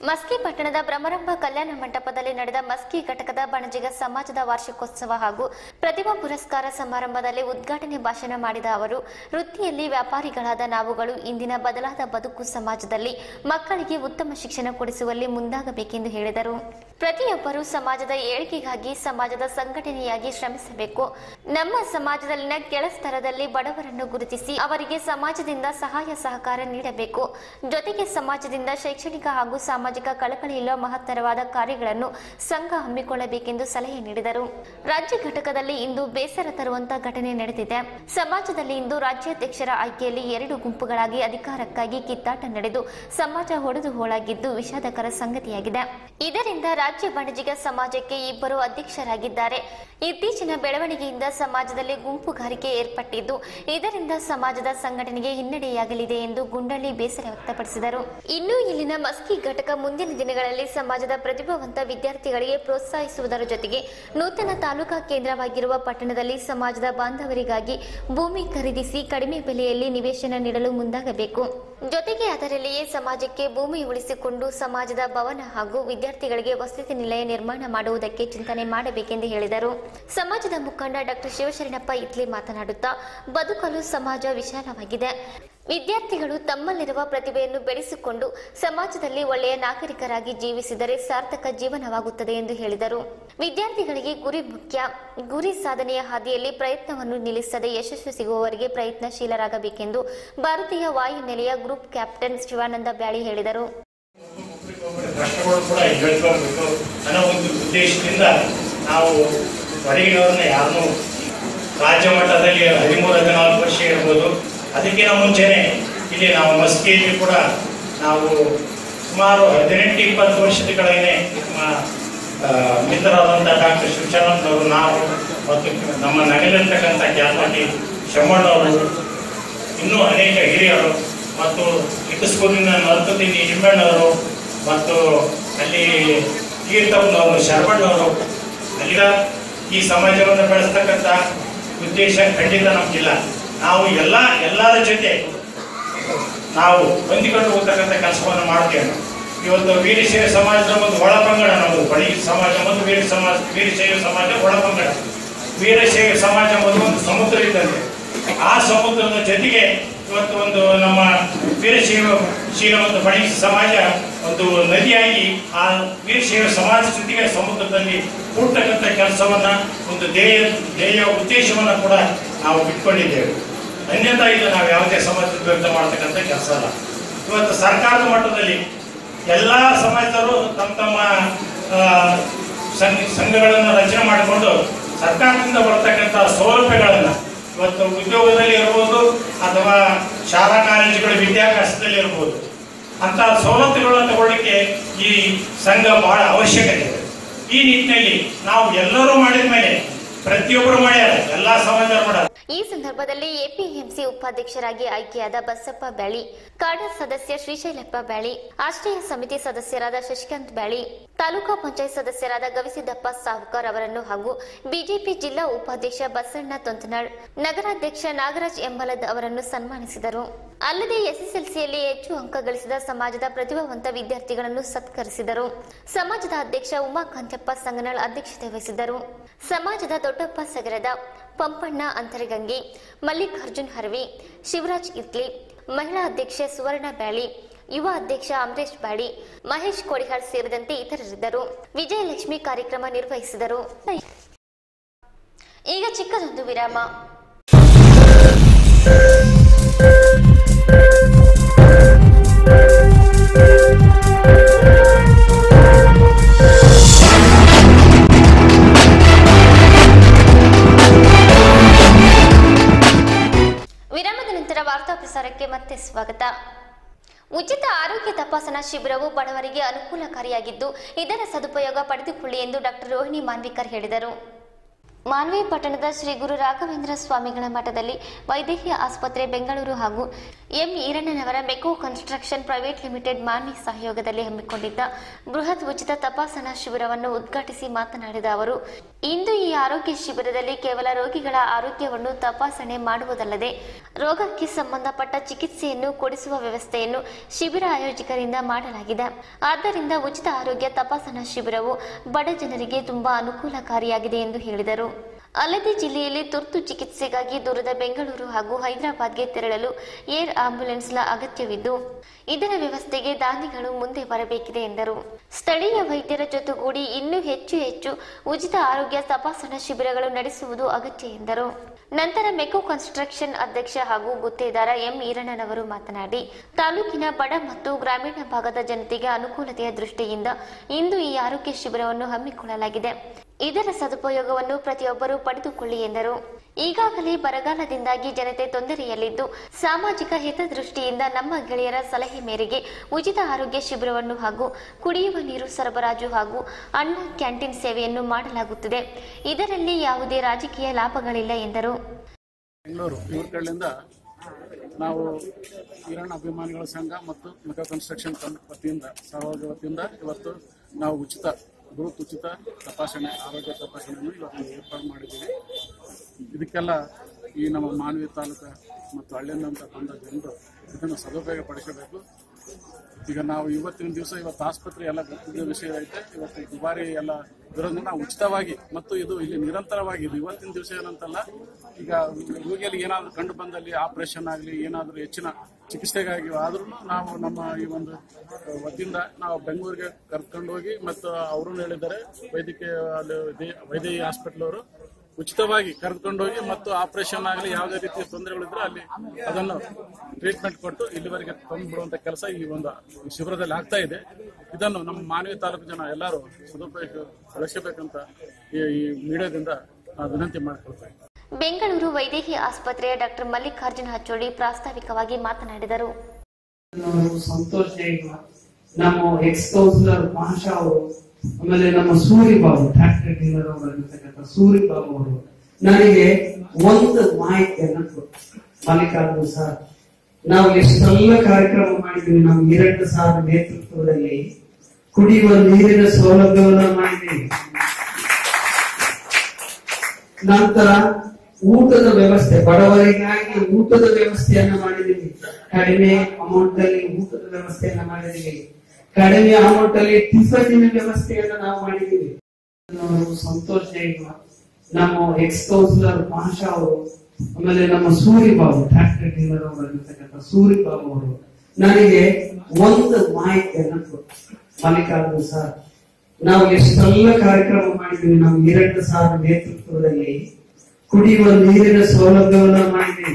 ಮಸ್ಕಿ ಪಟ್ಟಣದ ಭ್ರಮರಂಭ ಕಲ್ಯಾಣ ಮಂಟಪದಲ್ಲಿ ನಡೆದ ಮಸ್ಕಿ ಘಟಕದ ಬಣಜಿಗ ಸಮಾಜದ ವಾರ್ಷಿಕೋತ್ಸವ ಹಾಗೂ ಪ್ರತಿಭಾ ಪುರಸ್ಕಾರ ಸಮಾರಂಭದಲ್ಲಿ ಉದ್ಘಾಟನೆ ಭಾಷಣ ಮಾಡಿದ ಅವರು ವೃತ್ತಿಯಲ್ಲಿ ವ್ಯಾಪಾರಿಗಳಾದ ನಾವುಗಳು ಇಂದಿನ ಬದಲಾದ ಬದುಕು ಸಮಾಜದಲ್ಲಿ ಮಕ್ಕಳಿಗೆ ಉತ್ತಮ ಶಿಕ್ಷಣ ಕೊಡಿಸುವಲ್ಲಿ ಮುಂದಾಗಬೇಕೆಂದು ಹೇಳಿದರು ಪ್ರತಿಯೊಬ್ಬರೂ ಸಮಾಜದ ಏಳಿಗೆಗಾಗಿ ಸಮಾಜದ ಸಂಘಟನೆಯಾಗಿ ಶ್ರಮಿಸಬೇಕು ನಮ್ಮ ಸಮಾಜದಲ್ಲಿನ ಕೆಳ ಸ್ತರದಲ್ಲಿ ಬಡವರನ್ನು ಗುರುತಿಸಿ ಅವರಿಗೆ ಸಮಾಜದಿಂದ ಸಹಾಯ ಸಹಕಾರ ನೀಡಬೇಕು ಜೊತೆಗೆ ಸಮಾಜದಿಂದ ಶೈಕ್ಷಣಿಕ ಹಾಗೂ ಸಾಮಾಜಿಕ ಕಳಕಳಿಯುಳ್ಳ ಮಹತ್ತರವಾದ ಕಾರ್ಯಗಳನ್ನು ಸಂಘ ಹಮ್ಮಿಕೊಳ್ಳಬೇಕೆಂದು ಸಲಹೆ ನೀಡಿದರು ರಾಜ್ಯ ಘಟಕದಲ್ಲಿ ಇಂದು ಬೇಸರ ತರುವಂತಹ ಘಟನೆ ನಡೆದಿದೆ ಸಮಾಜದಲ್ಲಿ ಇಂದು ರಾಜ್ಯಾಧ್ಯಕ್ಷರ ಆಯ್ಕೆಯಲ್ಲಿ ಎರಡು ಗುಂಪುಗಳಾಗಿ ಅಧಿಕಾರಕ್ಕಾಗಿ ಕಿತ್ತಾಟ ನಡೆದು ಸಮಾಜ ಹೊಡೆದು ಹೋಳಾಗಿದ್ದು ವಿಷಾದಕರ ಸಂಗತಿಯಾಗಿದೆ ಇದರಿಂದ ರಾಜ್ಯ ಬಣಜಿಗ ಸಮಾಜಕ್ಕೆ ಇಬ್ಬರು ಅಧ್ಯಕ್ಷರಾಗಿದ್ದಾರೆ ಇತ್ತೀಚಿನ ಬೆಳವಣಿಗೆಯಿಂದ ಸಮಾಜದಲ್ಲಿ ಗುಂಪುಗಾರಿಕೆ ಏರ್ಪಟ್ಟಿದ್ದು ಇದರಿಂದ ಸಮಾಜದ ಸಂಘಟನೆಗೆ ಹಿನ್ನಡೆಯಾಗಲಿದೆ ಎಂದು ಗುಂಡಳ್ಳಿ ಬೇಸರ ವ್ಯಕ್ತಪಡಿಸಿದರು ಇನ್ನು ಇಲ್ಲಿನ ಮಸ್ಕಿ ಘಟಕ ಮುಂದಿನ ದಿನಗಳಲ್ಲಿ ಸಮಾಜದ ಪ್ರತಿಭಾವಂತ ವಿದ್ಯಾರ್ಥಿಗಳಿಗೆ ಪ್ರೋತ್ಸಾಹಿಸುವುದರ ಜೊತೆಗೆ ನೂತನ ತಾಲೂಕಾ ಕೇಂದ್ರವಾಗಿರುವ ಪಟ್ಟಣದಲ್ಲಿ ಸಮಾಜದ ಬಾಂಧವರಿಗಾಗಿ ಭೂಮಿ ಖರೀದಿಸಿ ಕಡಿಮೆ ಬೆಲೆಯಲ್ಲಿ ನಿವೇಶನ ನೀಡಲು ಮುಂದಾಗಬೇಕು ಜೊತೆಗೆ ಅದರಲ್ಲಿಯೇ ಸಮಾಜಕ್ಕೆ ಭೂಮಿ ಉಳಿಸಿಕೊಂಡು ಸಮಾಜದ ಭವನ ಹಾಗೂ ವಿದ್ಯಾರ್ಥಿಗಳಿಗೆ ವಸತಿ ನಿಲಯ ನಿರ್ಮಾಣ ಮಾಡುವುದಕ್ಕೆ ಚಿಂತನೆ ಮಾಡಬೇಕೆಂದು ಹೇಳಿದರು ಸಮಾಜದ ಮುಖಂಡ ಡಾಕ್ಟರ್ ಶಿವಶರಣಪ್ಪ ಇತ್ಲಿ ಮಾತನಾಡುತ್ತಾ ಬದುಕಲು ಸಮಾಜ ವಿಶಾಲವಾಗಿದೆ ವಿದ್ಯಾರ್ಥಿಗಳು ತಮ್ಮಲ್ಲಿರುವ ಪ್ರತಿಭೆಯನ್ನು ಬೆಳೆಸಿಕೊಂಡು ಸಮಾಜದಲ್ಲಿ ಒಳ್ಳೆಯ ನಾಗರಿಕರಾಗಿ ಜೀವಿಸಿದರೆ ಸಾರ್ಥಕ ಜೀವನವಾಗುತ್ತದೆ ಎಂದು ಹೇಳಿದರು ವಿದ್ಯಾರ್ಥಿಗಳಿಗೆ ಗುರಿ ಮುಖ್ಯ ಗುರಿ ಸಾಧನೆಯ ಹಾದಿಯಲ್ಲಿ ಪ್ರಯತ್ನವನ್ನು ನಿಲ್ಲಿಸದೆ ಯಶಸ್ಸು ಸಿಗುವವರೆಗೆ ಪ್ರಯತ್ನಶೀಲರಾಗಬೇಕೆಂದು ಭಾರತೀಯ ವಾಯುನೆಲೆಯ ಗ್ರೂಪ್ ಕ್ಯಾಪ್ಟನ್ ಶಿವಾನಂದ ಬ್ಯಾಳಿ ಹೇಳಿದರು ಕಷ್ಟಗಳು ಕೂಡ ಹೇಳ್ಕೊಳ್ಬೇಕು ಅನ್ನೋ ಒಂದು ಉದ್ದೇಶದಿಂದ ನಾವು ಹೊರಗಿನವ್ರನ್ನ ಯಾರನ್ನೂ ರಾಜ್ಯ ಮಟ್ಟದಲ್ಲಿ ಹದಿಮೂರು ಹದಿನಾಲ್ಕು ವರ್ಷ ಇರ್ಬೋದು ಅದಕ್ಕಿಂತ ಮುಂಚೆನೆ ಇಲ್ಲಿ ನಾವು ಮಸ್ಕಿಯಲ್ಲಿ ಕೂಡ ನಾವು ಸುಮಾರು ಹದಿನೆಂಟು ಇಪ್ಪತ್ತು ವರ್ಷದ ಕೆಳಗೆ ನಮ್ಮ ಆ, ಮಿತ್ರರಾದಂಥ ಡಾಕ್ಟರ್ ಶಿವಚರಣಪ್ಪನವರು ನಾವು ಮತ್ತು ನಮ್ಮ ನಗಲಿರ್ತಕ್ಕಂಥ ಕ್ಯಾಲ್ಮಟ್ಟಿ ಶಮ್ಮಣ್ಣವರು ಇನ್ನೂ ಅನೇಕ ಹಿರಿಯರು ಮತ್ತು ಚಿಕ್ಕ ಸ್ಕೂಲಿನ ನರ್ತತಿನಿ ನಿಂಬಣ್ಣವರು ಮತ್ತು ಅಲ್ಲಿ ತೀರ್ಥಪ್ಪನವರು ಶರವಣ್ಣವರು ಅಲ್ಲಿಗ ಈ ಸಮಾಜವನ್ನು ಬೆಳೆಸ್ತಕ್ಕಂಥ ಉದ್ದೇಶ ಖಂಡಿತ ನಮಗಿಲ್ಲ ನಾವು ಎಲ್ಲ ಎಲ್ಲರ ಜೊತೆ ನಾವು ಹೊಂದಿಕೊಂಡು ಹೋಗ್ತಕ್ಕಂಥ ಕೆಲಸವನ್ನು ಮಾಡ್ತೇವೆ ಇವತ್ತು ವೀರಶೈವ ಸಮಾಜದ ಒಂದು ಒಳಪಂಗಡ ನಮ್ಮದು ಬಳಿ ಸಮಾಜ ಮತ್ತು ವೀರ ಸಮಾಜ ವೀರಶೈವ ಸಮಾಜ ಒಳಪಂಗಡ ವೀರಶೈವ ಸಮಾಜ ಒಂದು ಒಂದು ಸಮುದ್ರ ಇದ್ದಂತೆ ಆ ಸಮುದ್ರದ ಜೊತೆಗೆ ಇವತ್ತು ಒಂದು ನಮ್ಮ ವೀರಶೈವ ಶೀಲ ಮತ್ತು ಬಳಿ ಸಮಾಜ ಒಂದು ನದಿಯಾಗಿ ಆ ವೀರಶೈವ ಸಮಾಜ ಜೊತೆಗೆ ಸಮುದ್ರದಲ್ಲಿ ಕೂಡ್ತಕ್ಕಂಥ ಕೆಲಸವನ್ನ ಒಂದು ಧ್ಯೇಯ ಧ್ಯೇಯ ಉದ್ದೇಶವನ್ನ ಕೂಡ ನಾವು ಬಿಟ್ಕೊಂಡಿದ್ದೇವೆ ಅನ್ಯತಾ ಇದು ನಾವು ಯಾವುದೇ ಸಮಾಜದ ವಿರುದ್ಧ ಮಾಡ್ತಕ್ಕಂಥ ಕೆಲಸ ಅಲ್ಲ ಇವತ್ತು ಸರ್ಕಾರದ ಮಟ್ಟದಲ್ಲಿ ಎಲ್ಲ ಸಮಾಜದವರು ತಮ್ಮ ತಮ್ಮ ಆ, ಸಂಘ- ಸಂಘಗಳನ್ನು ರಚನೆ ಮಾಡಿಕೊಂಡು ಸರ್ಕಾರದಿಂದ ಬರ್ತಕ್ಕಂಥ ಸೌಲಭ್ಯಗಳನ್ನು ಇವತ್ತು ಉದ್ಯೋಗದಲ್ಲಿ ಇರ್ಬೋದು ಅಥವಾ ಶಾಲಾ ಕಾಲೇಜುಗಳ ವಿದ್ಯಾಭ್ಯಾಸದಲ್ಲಿ ಇರ್ಬೋದು ಅಂತ ಸವಲತ್ತುಗಳನ್ನು ತಗೊಳ್ಳಿಕ್ಕೆ ಈ ಸಂಘ ಬಹಳ ಅವಶ್ಯಕತೆ ಇದೆ ಈ ನಿಟ್ಟಿನಲ್ಲಿ ನಾವು ಎಲ್ಲರೂ ಮಾಡಿದ ಮೇಲೆ ಪ್ರತಿಯೊಬ್ಬರು ಮಾಡ್ಯಾರ ಎಲ್ಲಾ ಸಮಾಜದವರು ಮಾಡ್ಯಾರ ಈ ಸಂದರ್ಭದಲ್ಲಿ ಎಪಿಎಂಸಿ ಉಪಾಧ್ಯಕ್ಷರಾಗಿ ಆಯ್ಕೆಯಾದ ಬಸಪ್ಪ ಬ್ಯಾಳಿ ಕಾಡರ್ ಸದಸ್ಯ ಶ್ರೀಶೈಲಪ್ಪ ಬ್ಯಾಳಿ ಆಶ್ರಯ ಸಮಿತಿ ಸದಸ್ಯರಾದ ಶಶಿಕಾಂತ್ ಬ್ಯಾಳಿ ತಾಲೂಕಾ ಪಂಚಾಯತ್ ಸದಸ್ಯರಾದ ಗವಿಸಿದ್ದಪ್ಪ ಸಾವುಕರ್ ಅವರನ್ನು ಹಾಗೂ ಬಿಜೆಪಿ ಜಿಲ್ಲಾ ಉಪಾಧ್ಯಕ್ಷ ಬಸಣ್ಣ ತೊಂತನಾಳ್ ನಗರಾಧ್ಯಕ್ಷ ನಾಗರಾಜ್ ಎಂಬಲದ್ ಅವರನ್ನು ಸನ್ಮಾನಿಸಿದರು ಅಲ್ಲದೆ ಎಸ್ಎಸ್ಎಲ್ಸಿಯಲ್ಲಿ ಹೆಚ್ಚು ಅಂಕ ಗಳಿಸಿದ ಸಮಾಜದ ಪ್ರತಿಭಾವಂತ ವಿದ್ಯಾರ್ಥಿಗಳನ್ನು ಸತ್ಕರಿಸಿದರು ಸಮಾಜದ ಅಧ್ಯಕ್ಷ ಉಮಾಕಾಂತಪ್ಪ ಸಂಗನಾಳ್ ಅಧ್ಯಕ್ಷತೆ ವಹಿಸಿದ್ದರು ಸಮಾಜದ ದೊಡ್ಡಪ್ಪ ಸಗರದ ಪಂಪಣ್ಣ ಅಂತರಗಂಗಿ ಮಲ್ಲಿಕಾರ್ಜುನ್ ಹರ್ವಿ ಶಿವರಾಜ್ ಇತ್ಲಿ ಮಹಿಳಾ ಅಧ್ಯಕ್ಷೆ ಸುವರ್ಣ ಬ್ಯಾಳಿ ಯುವ ಅಧ್ಯಕ್ಷ ಅಮರೇಶ್ ಬ್ಯಾಳಿ ಮಹೇಶ್ ಕೋಡಿಹಾಳ್ ಸೇರಿದಂತೆ ಇತರರಿದ್ದರು ವಿಜಯಲಕ್ಷ್ಮಿ ಕಾರ್ಯಕ್ರಮ ನಿರ್ವಹಿಸಿದರು ಈಗ ಚಿಕ್ಕದೊಂದು ವಿರಾಮ ವಿರಾಮದ ನಂತರ ವಾರ್ತಾ ಪ್ರಸಾರಕ್ಕೆ ಮತ್ತೆ ಸ್ವಾಗತ ಉಚಿತ ಆರೋಗ್ಯ ತಪಾಸಣಾ ಶಿಬಿರವು ಬಡವರಿಗೆ ಅನುಕೂಲಕಾರಿಯಾಗಿದ್ದು ಇದರ ಸದುಪಯೋಗ ಪಡೆದುಕೊಳ್ಳಿ ಎಂದು ಡಾಕ್ಟರ್ ರೋಹಿಣಿ ಮಾನ್ವಿಕರ್ ಹೇಳಿದರು ಮಾನ್ವಿ ಪಟ್ಟಣದ ಶ್ರೀ ಗುರು ರಾಘವೇಂದ್ರ ಸ್ವಾಮಿಗಳ ಮಠದಲ್ಲಿ ವೈದ್ಯಕೀಯ ಆಸ್ಪತ್ರೆ ಬೆಂಗಳೂರು ಹಾಗೂ ಎಂ ಈರಣ್ಣನವರ Meco construction private limited Manvi ಸಹಯೋಗದಲ್ಲಿ ಹಮ್ಮಿಕೊಂಡಿದ್ದ ಬೃಹತ್ ಉಚಿತ ತಪಾಸಣಾ ಶಿಬಿರವನ್ನು ಉದ್ಘಾಟಿಸಿ ಮಾತನಾಡಿದ ಅವರು ಇಂದು ಈ ಆರೋಗ್ಯ ಶಿಬಿರದಲ್ಲಿ ಕೇವಲ ರೋಗಿಗಳ ಆರೋಗ್ಯವನ್ನು ತಪಾಸಣೆ ಮಾಡುವುದಲ್ಲದೆ ರೋಗಕ್ಕೆ ಸಂಬಂಧಪಟ್ಟ ಚಿಕಿತ್ಸೆಯನ್ನು ಕೊಡಿಸುವ ವ್ಯವಸ್ಥೆಯನ್ನು ಶಿಬಿರ ಆಯೋಜಕರಿಂದ ಮಾಡಲಾಗಿದೆ ಆದ್ದರಿಂದ ಉಚಿತ ಆರೋಗ್ಯ ತಪಾಸಣಾ ಶಿಬಿರವು ಬಡ ಜನರಿಗೆ ತುಂಬಾ ಅನುಕೂಲಕಾರಿಯಾಗಿದೆ ಎಂದು ಹೇಳಿದರು ಅಲ್ಲದೆ ಜಿಲ್ಲೆಯಲ್ಲಿ ತುರ್ತು ಚಿಕಿತ್ಸೆಗಾಗಿ ದೂರದ ಬೆಂಗಳೂರು ಹಾಗೂ ಹೈದರಾಬಾದ್ಗೆ ತೆರಳಲು ಏರ್ ಆಂಬ್ಯುಲೆನ್ಸ್ನ ಅಗತ್ಯವಿದ್ದು ಇದರ ವ್ಯವಸ್ಥೆಗೆ ದಾನಿಗಳು ಮುಂದೆ ಬರಬೇಕಿದೆ ಎಂದರು ಸ್ಥಳೀಯ ವೈದ್ಯರ ಜೊತೆಗೂಡಿ ಇನ್ನೂ ಹೆಚ್ಚು ಹೆಚ್ಚು ಉಚಿತ ಆರೋಗ್ಯ ತಪಾಸಣಾ ಶಿಬಿರಗಳು ನಡೆಸುವುದು ಅಗತ್ಯ ಎಂದರು ನಂತರ ಮೆಕೋ ಕನ್ಸ್ಟ್ರಕ್ಷನ್ ಅಧ್ಯಕ್ಷ ಹಾಗೂ ಗುತ್ತೇದಾರ ಎಂ ಈರಣ್ಣನವರು ಮಾತನಾಡಿ ತಾಲೂಕಿನ ಬಡ ಮತ್ತು ಗ್ರಾಮೀಣ ಭಾಗದ ಜನತೆಗೆ ಅನುಕೂಲತೆಯ ದೃಷ್ಟಿಯಿಂದ ಇಂದು ಈ ಆರೋಗ್ಯ ಶಿಬಿರವನ್ನು ಹಮ್ಮಿಕೊಳ್ಳಲಾಗಿದೆ ಇದರ ಸದುಪಯೋಗವನ್ನು ಪ್ರತಿಯೊಬ್ಬರೂ ಪಡೆದುಕೊಳ್ಳಿ ಎಂದರು ಈಗಾಗಲೇ ಬರಗಾಲದಿಂದಾಗಿ ಜನತೆ ತೊಂದರೆಯಲ್ಲಿದ್ದು ಸಾಮಾಜಿಕ ಹಿತದೃಷ್ಟಿಯಿಂದ ನಮ್ಮ ಗೆಳೆಯರ ಸಲಹೆ ಮೇರೆಗೆ ಉಚಿತ ಆರೋಗ್ಯ ಶಿಬಿರವನ್ನು ಹಾಗೂ ಕುಡಿಯುವ ನೀರು ಸರಬರಾಜು ಹಾಗೂ ಅನ್ನ ಕ್ಯಾಂಟೀನ್ ಸೇವೆಯನ್ನು ಮಾಡಲಾಗುತ್ತಿದೆ ಇದರಲ್ಲಿ ಯಾವುದೇ ರಾಜಕೀಯ ಲಾಭಗಳಿಲ್ಲ ಎಂದರು ಬೆಂಗಳೂರು ಇವ್ರ ಕಡೆಯಿಂದ ನಾವು ಈರಣ್ಣ ಅಭಿಮಾನಿಗಳ ಸಂಘ ಮತ್ತು ಮೆಕಾ ಕನ್ಸ್ಟ್ರಕ್ಷನ್ ಕಂ ವತಿಯಿಂದ ಸಹಯೋಗ ವತಿಯಿಂದ ಇವತ್ತು ನಾವು ಉಚಿತ ಬೃಹತ್ ಉಚಿತ ತಪಾಸಣೆ ಆರೋಗ್ಯ ತಪಾಸಣೆಯನ್ನು ಇವತ್ತು ಏರ್ಪಾಡು ಮಾಡಿದ್ದೀವಿ ಇದಕ್ಕೆಲ್ಲ ಈ ನಮ್ಮ ಮಾನವಿ ತಾಲೂಕು ಮತ್ತು ಹಳ್ಳಿಯಿಂದ ಬಂದ ಜನರು ಇದನ್ನು ಸದುಪಯೋಗ ಪಡಿಸಬೇಕು ಈಗ ನಾವು ಇವತ್ತಿನ ದಿವಸ ಇವತ್ತು ಆಸ್ಪತ್ರೆ ಎಲ್ಲ ಗೊತ್ತಿದ್ದ ವಿಷಯ ಐತೆ ಇವತ್ತು ದುಬಾರಿ ಎಲ್ಲ ಇರೋದ್ರಿಂದ ನಾವು ಉಚಿತವಾಗಿ ಮತ್ತು ಇದು ಇಲ್ಲಿ ನಿರಂತರವಾಗಿ ಇದು ಇವತ್ತಿನ ದಿವಸ ಏನಂತಲ್ಲ ಈಗ ರೋಗಿಯಲ್ಲಿ ಏನಾದರೂ ಕಂಡು ಬಂದಲ್ಲಿ ಆಪರೇಷನ್ ಆಗಲಿ ಏನಾದರೂ ಹೆಚ್ಚಿನ ಚಿಕಿತ್ಸೆಗಾಗಿ ಆದ್ರೂ ನಾವು ನಮ್ಮ ಈ ಒಂದು ವತಿಯಿಂದ ನಾವು ಬೆಂಗಳೂರಿಗೆ ಕರ್ಕೊಂಡು ಹೋಗಿ ಮತ್ತು ಅವರು ಹೇಳಿದ್ದಾರೆ ವೈದ್ಯಕೀಯ ಅಲ್ಲಿ ದೇ- ವೈದ್ಯಕೀಯ ಹಾಸ್ಪಿಟಲ್ ಅವರು ಉಚಿತವಾಗಿ ಕರೆದುಕೊಂಡೋಗಿ ಮತ್ತು ಆಪರೇಷನ್ ಆಗಲಿ ಯಾವುದೇ ರೀತಿಯ ತೊಂದರೆಗಳಿದ್ರೆ ಅಲ್ಲಿ ಅದನ್ನು ಟ್ರೀಟ್ಮೆಂಟ್ ಕೊಟ್ಟು ಇಲ್ಲಿವರೆಗೆ ತಂದು ಬಿಡುವಂತ ಕೆಲಸ ಈ ಒಂದು ಶಿಬಿರದಲ್ಲಿ ಆಗ್ತಾ ಇದೆ ಇದನ್ನು ನಮ್ಮ ಮಾನವೀಯ ತಾಲೂಕು ಜನ ಎಲ್ಲರೂ ಸದುಪಯೋಗ ಬಳಸಬೇಕಂತ ಈ ಈ ಮೀಡಿಯಾದಿಂದ ನಾವು ವಿನಂತಿ ಮಾಡ್ಕೊಳ್ತಾ ಇದ್ದೀವಿ ಬೆಂಗಳೂರು ವೈದೇಹಿ ಆಸ್ಪತ್ರೆಯ ಡಾಕ್ಟರ್ ಮಲ್ಲಿಕಾರ್ಜುನ ಹಚ್ಚೋಳಿ ಪ್ರಾಸ್ತಾವಿಕವಾಗಿ ಮಾತನಾಡಿದರು ಅವರು ಸಂತೋಷ್ ಜೈನ್ ನಮ್ಮ ಎಕ್ಸ್ ಕೌನ್ಸಿಲರ್ ಭಾಷಾ ಅವರು ಆಮೇಲೆ ನಮ್ಮ ಸೂರಿ ಬಾಬು ಟ್ರ್ಯಾಕ್ಟರ್ ಡೀಲರ್ ಅವರಾಗಿರ್ತಕ್ಕಂಥ ಸೂರಿ ಬಾಬು ಅವರು ನನಗೆ ಒಂದು ಮಾಹಿತಿಯನ್ನ ಕೊಟ್ಟರು ಮಲ್ಲಿಕಾರ್ಜುನ್ ಸರ್ ನಾವು ಎಷ್ಟೆಲ್ಲ ಕಾರ್ಯಕ್ರಮ ಮಾಡಿದ್ವಿ ನಮ್ಮ ಎರಡು ಸಾರ್ ನೇತೃತ್ವದಲ್ಲಿ ಕುಡಿಯುವ ನೀರಿನ ಸೌಲಭ್ಯವನ್ನು ಮಾಡಿದ್ದೀವಿ ನಂತರ ಊಟದ ವ್ಯವಸ್ಥೆ ಬಡವರಿಗಾಗಿ ಊಟದ ವ್ಯವಸ್ಥೆಯನ್ನ ಮಾಡಿದೀವಿ ಕಡಿಮೆ ಅಮೌಂಟ್ ಅಲ್ಲಿ ಊಟದ ವ್ಯವಸ್ಥೆಯನ್ನ ಮಾಡಿದೀವಿ ಕಡಿಮೆ ಅಮೌಂಟ್ ಅಲ್ಲಿ ಟಿಫನಿನ ವ್ಯವಸ್ಥೆಯನ್ನ ನಾವು ಮಾಡಿದೀವಿ ಅವರು ಸಂತೋಷ್ ಜೈನ್ ನಮ್ಮ ಎಕ್ಸ್ ಕೌನ್ಸಿಲರ್ ಭಾಷಾ ಅವರು ಆಮೇಲೆ ನಮ್ಮ ಸೂರಿ ಬಾಬು ಟ್ರ್ಯಾಕ್ಟರ್ ಡೀಲರ್ ಅವರಾಗಿರ್ತಕ್ಕಂಥ ಸೂರಿ ಬಾಬು ಅವರು ನನಗೆ ಒಂದು ಮಾಹಿತಿಯನ್ನ ಕೊಟ್ಟರು ಮಲ್ಲಿಕಾರ್ಜುನ್ ಸರ್ ನಾವು ಎಷ್ಟೆಲ್ಲ ಕಾರ್ಯಕ್ರಮ ಮಾಡಿದ್ವಿ ನಮ್ಮ ಎರಡು ಸಾರ್ ನೇತೃತ್ವದಲ್ಲಿ ಕುಡಿಯುವ ನೀರಿನ ಸೌಲಭ್ಯವನ್ನು ಮಾಡಿದ್ದೀವಿ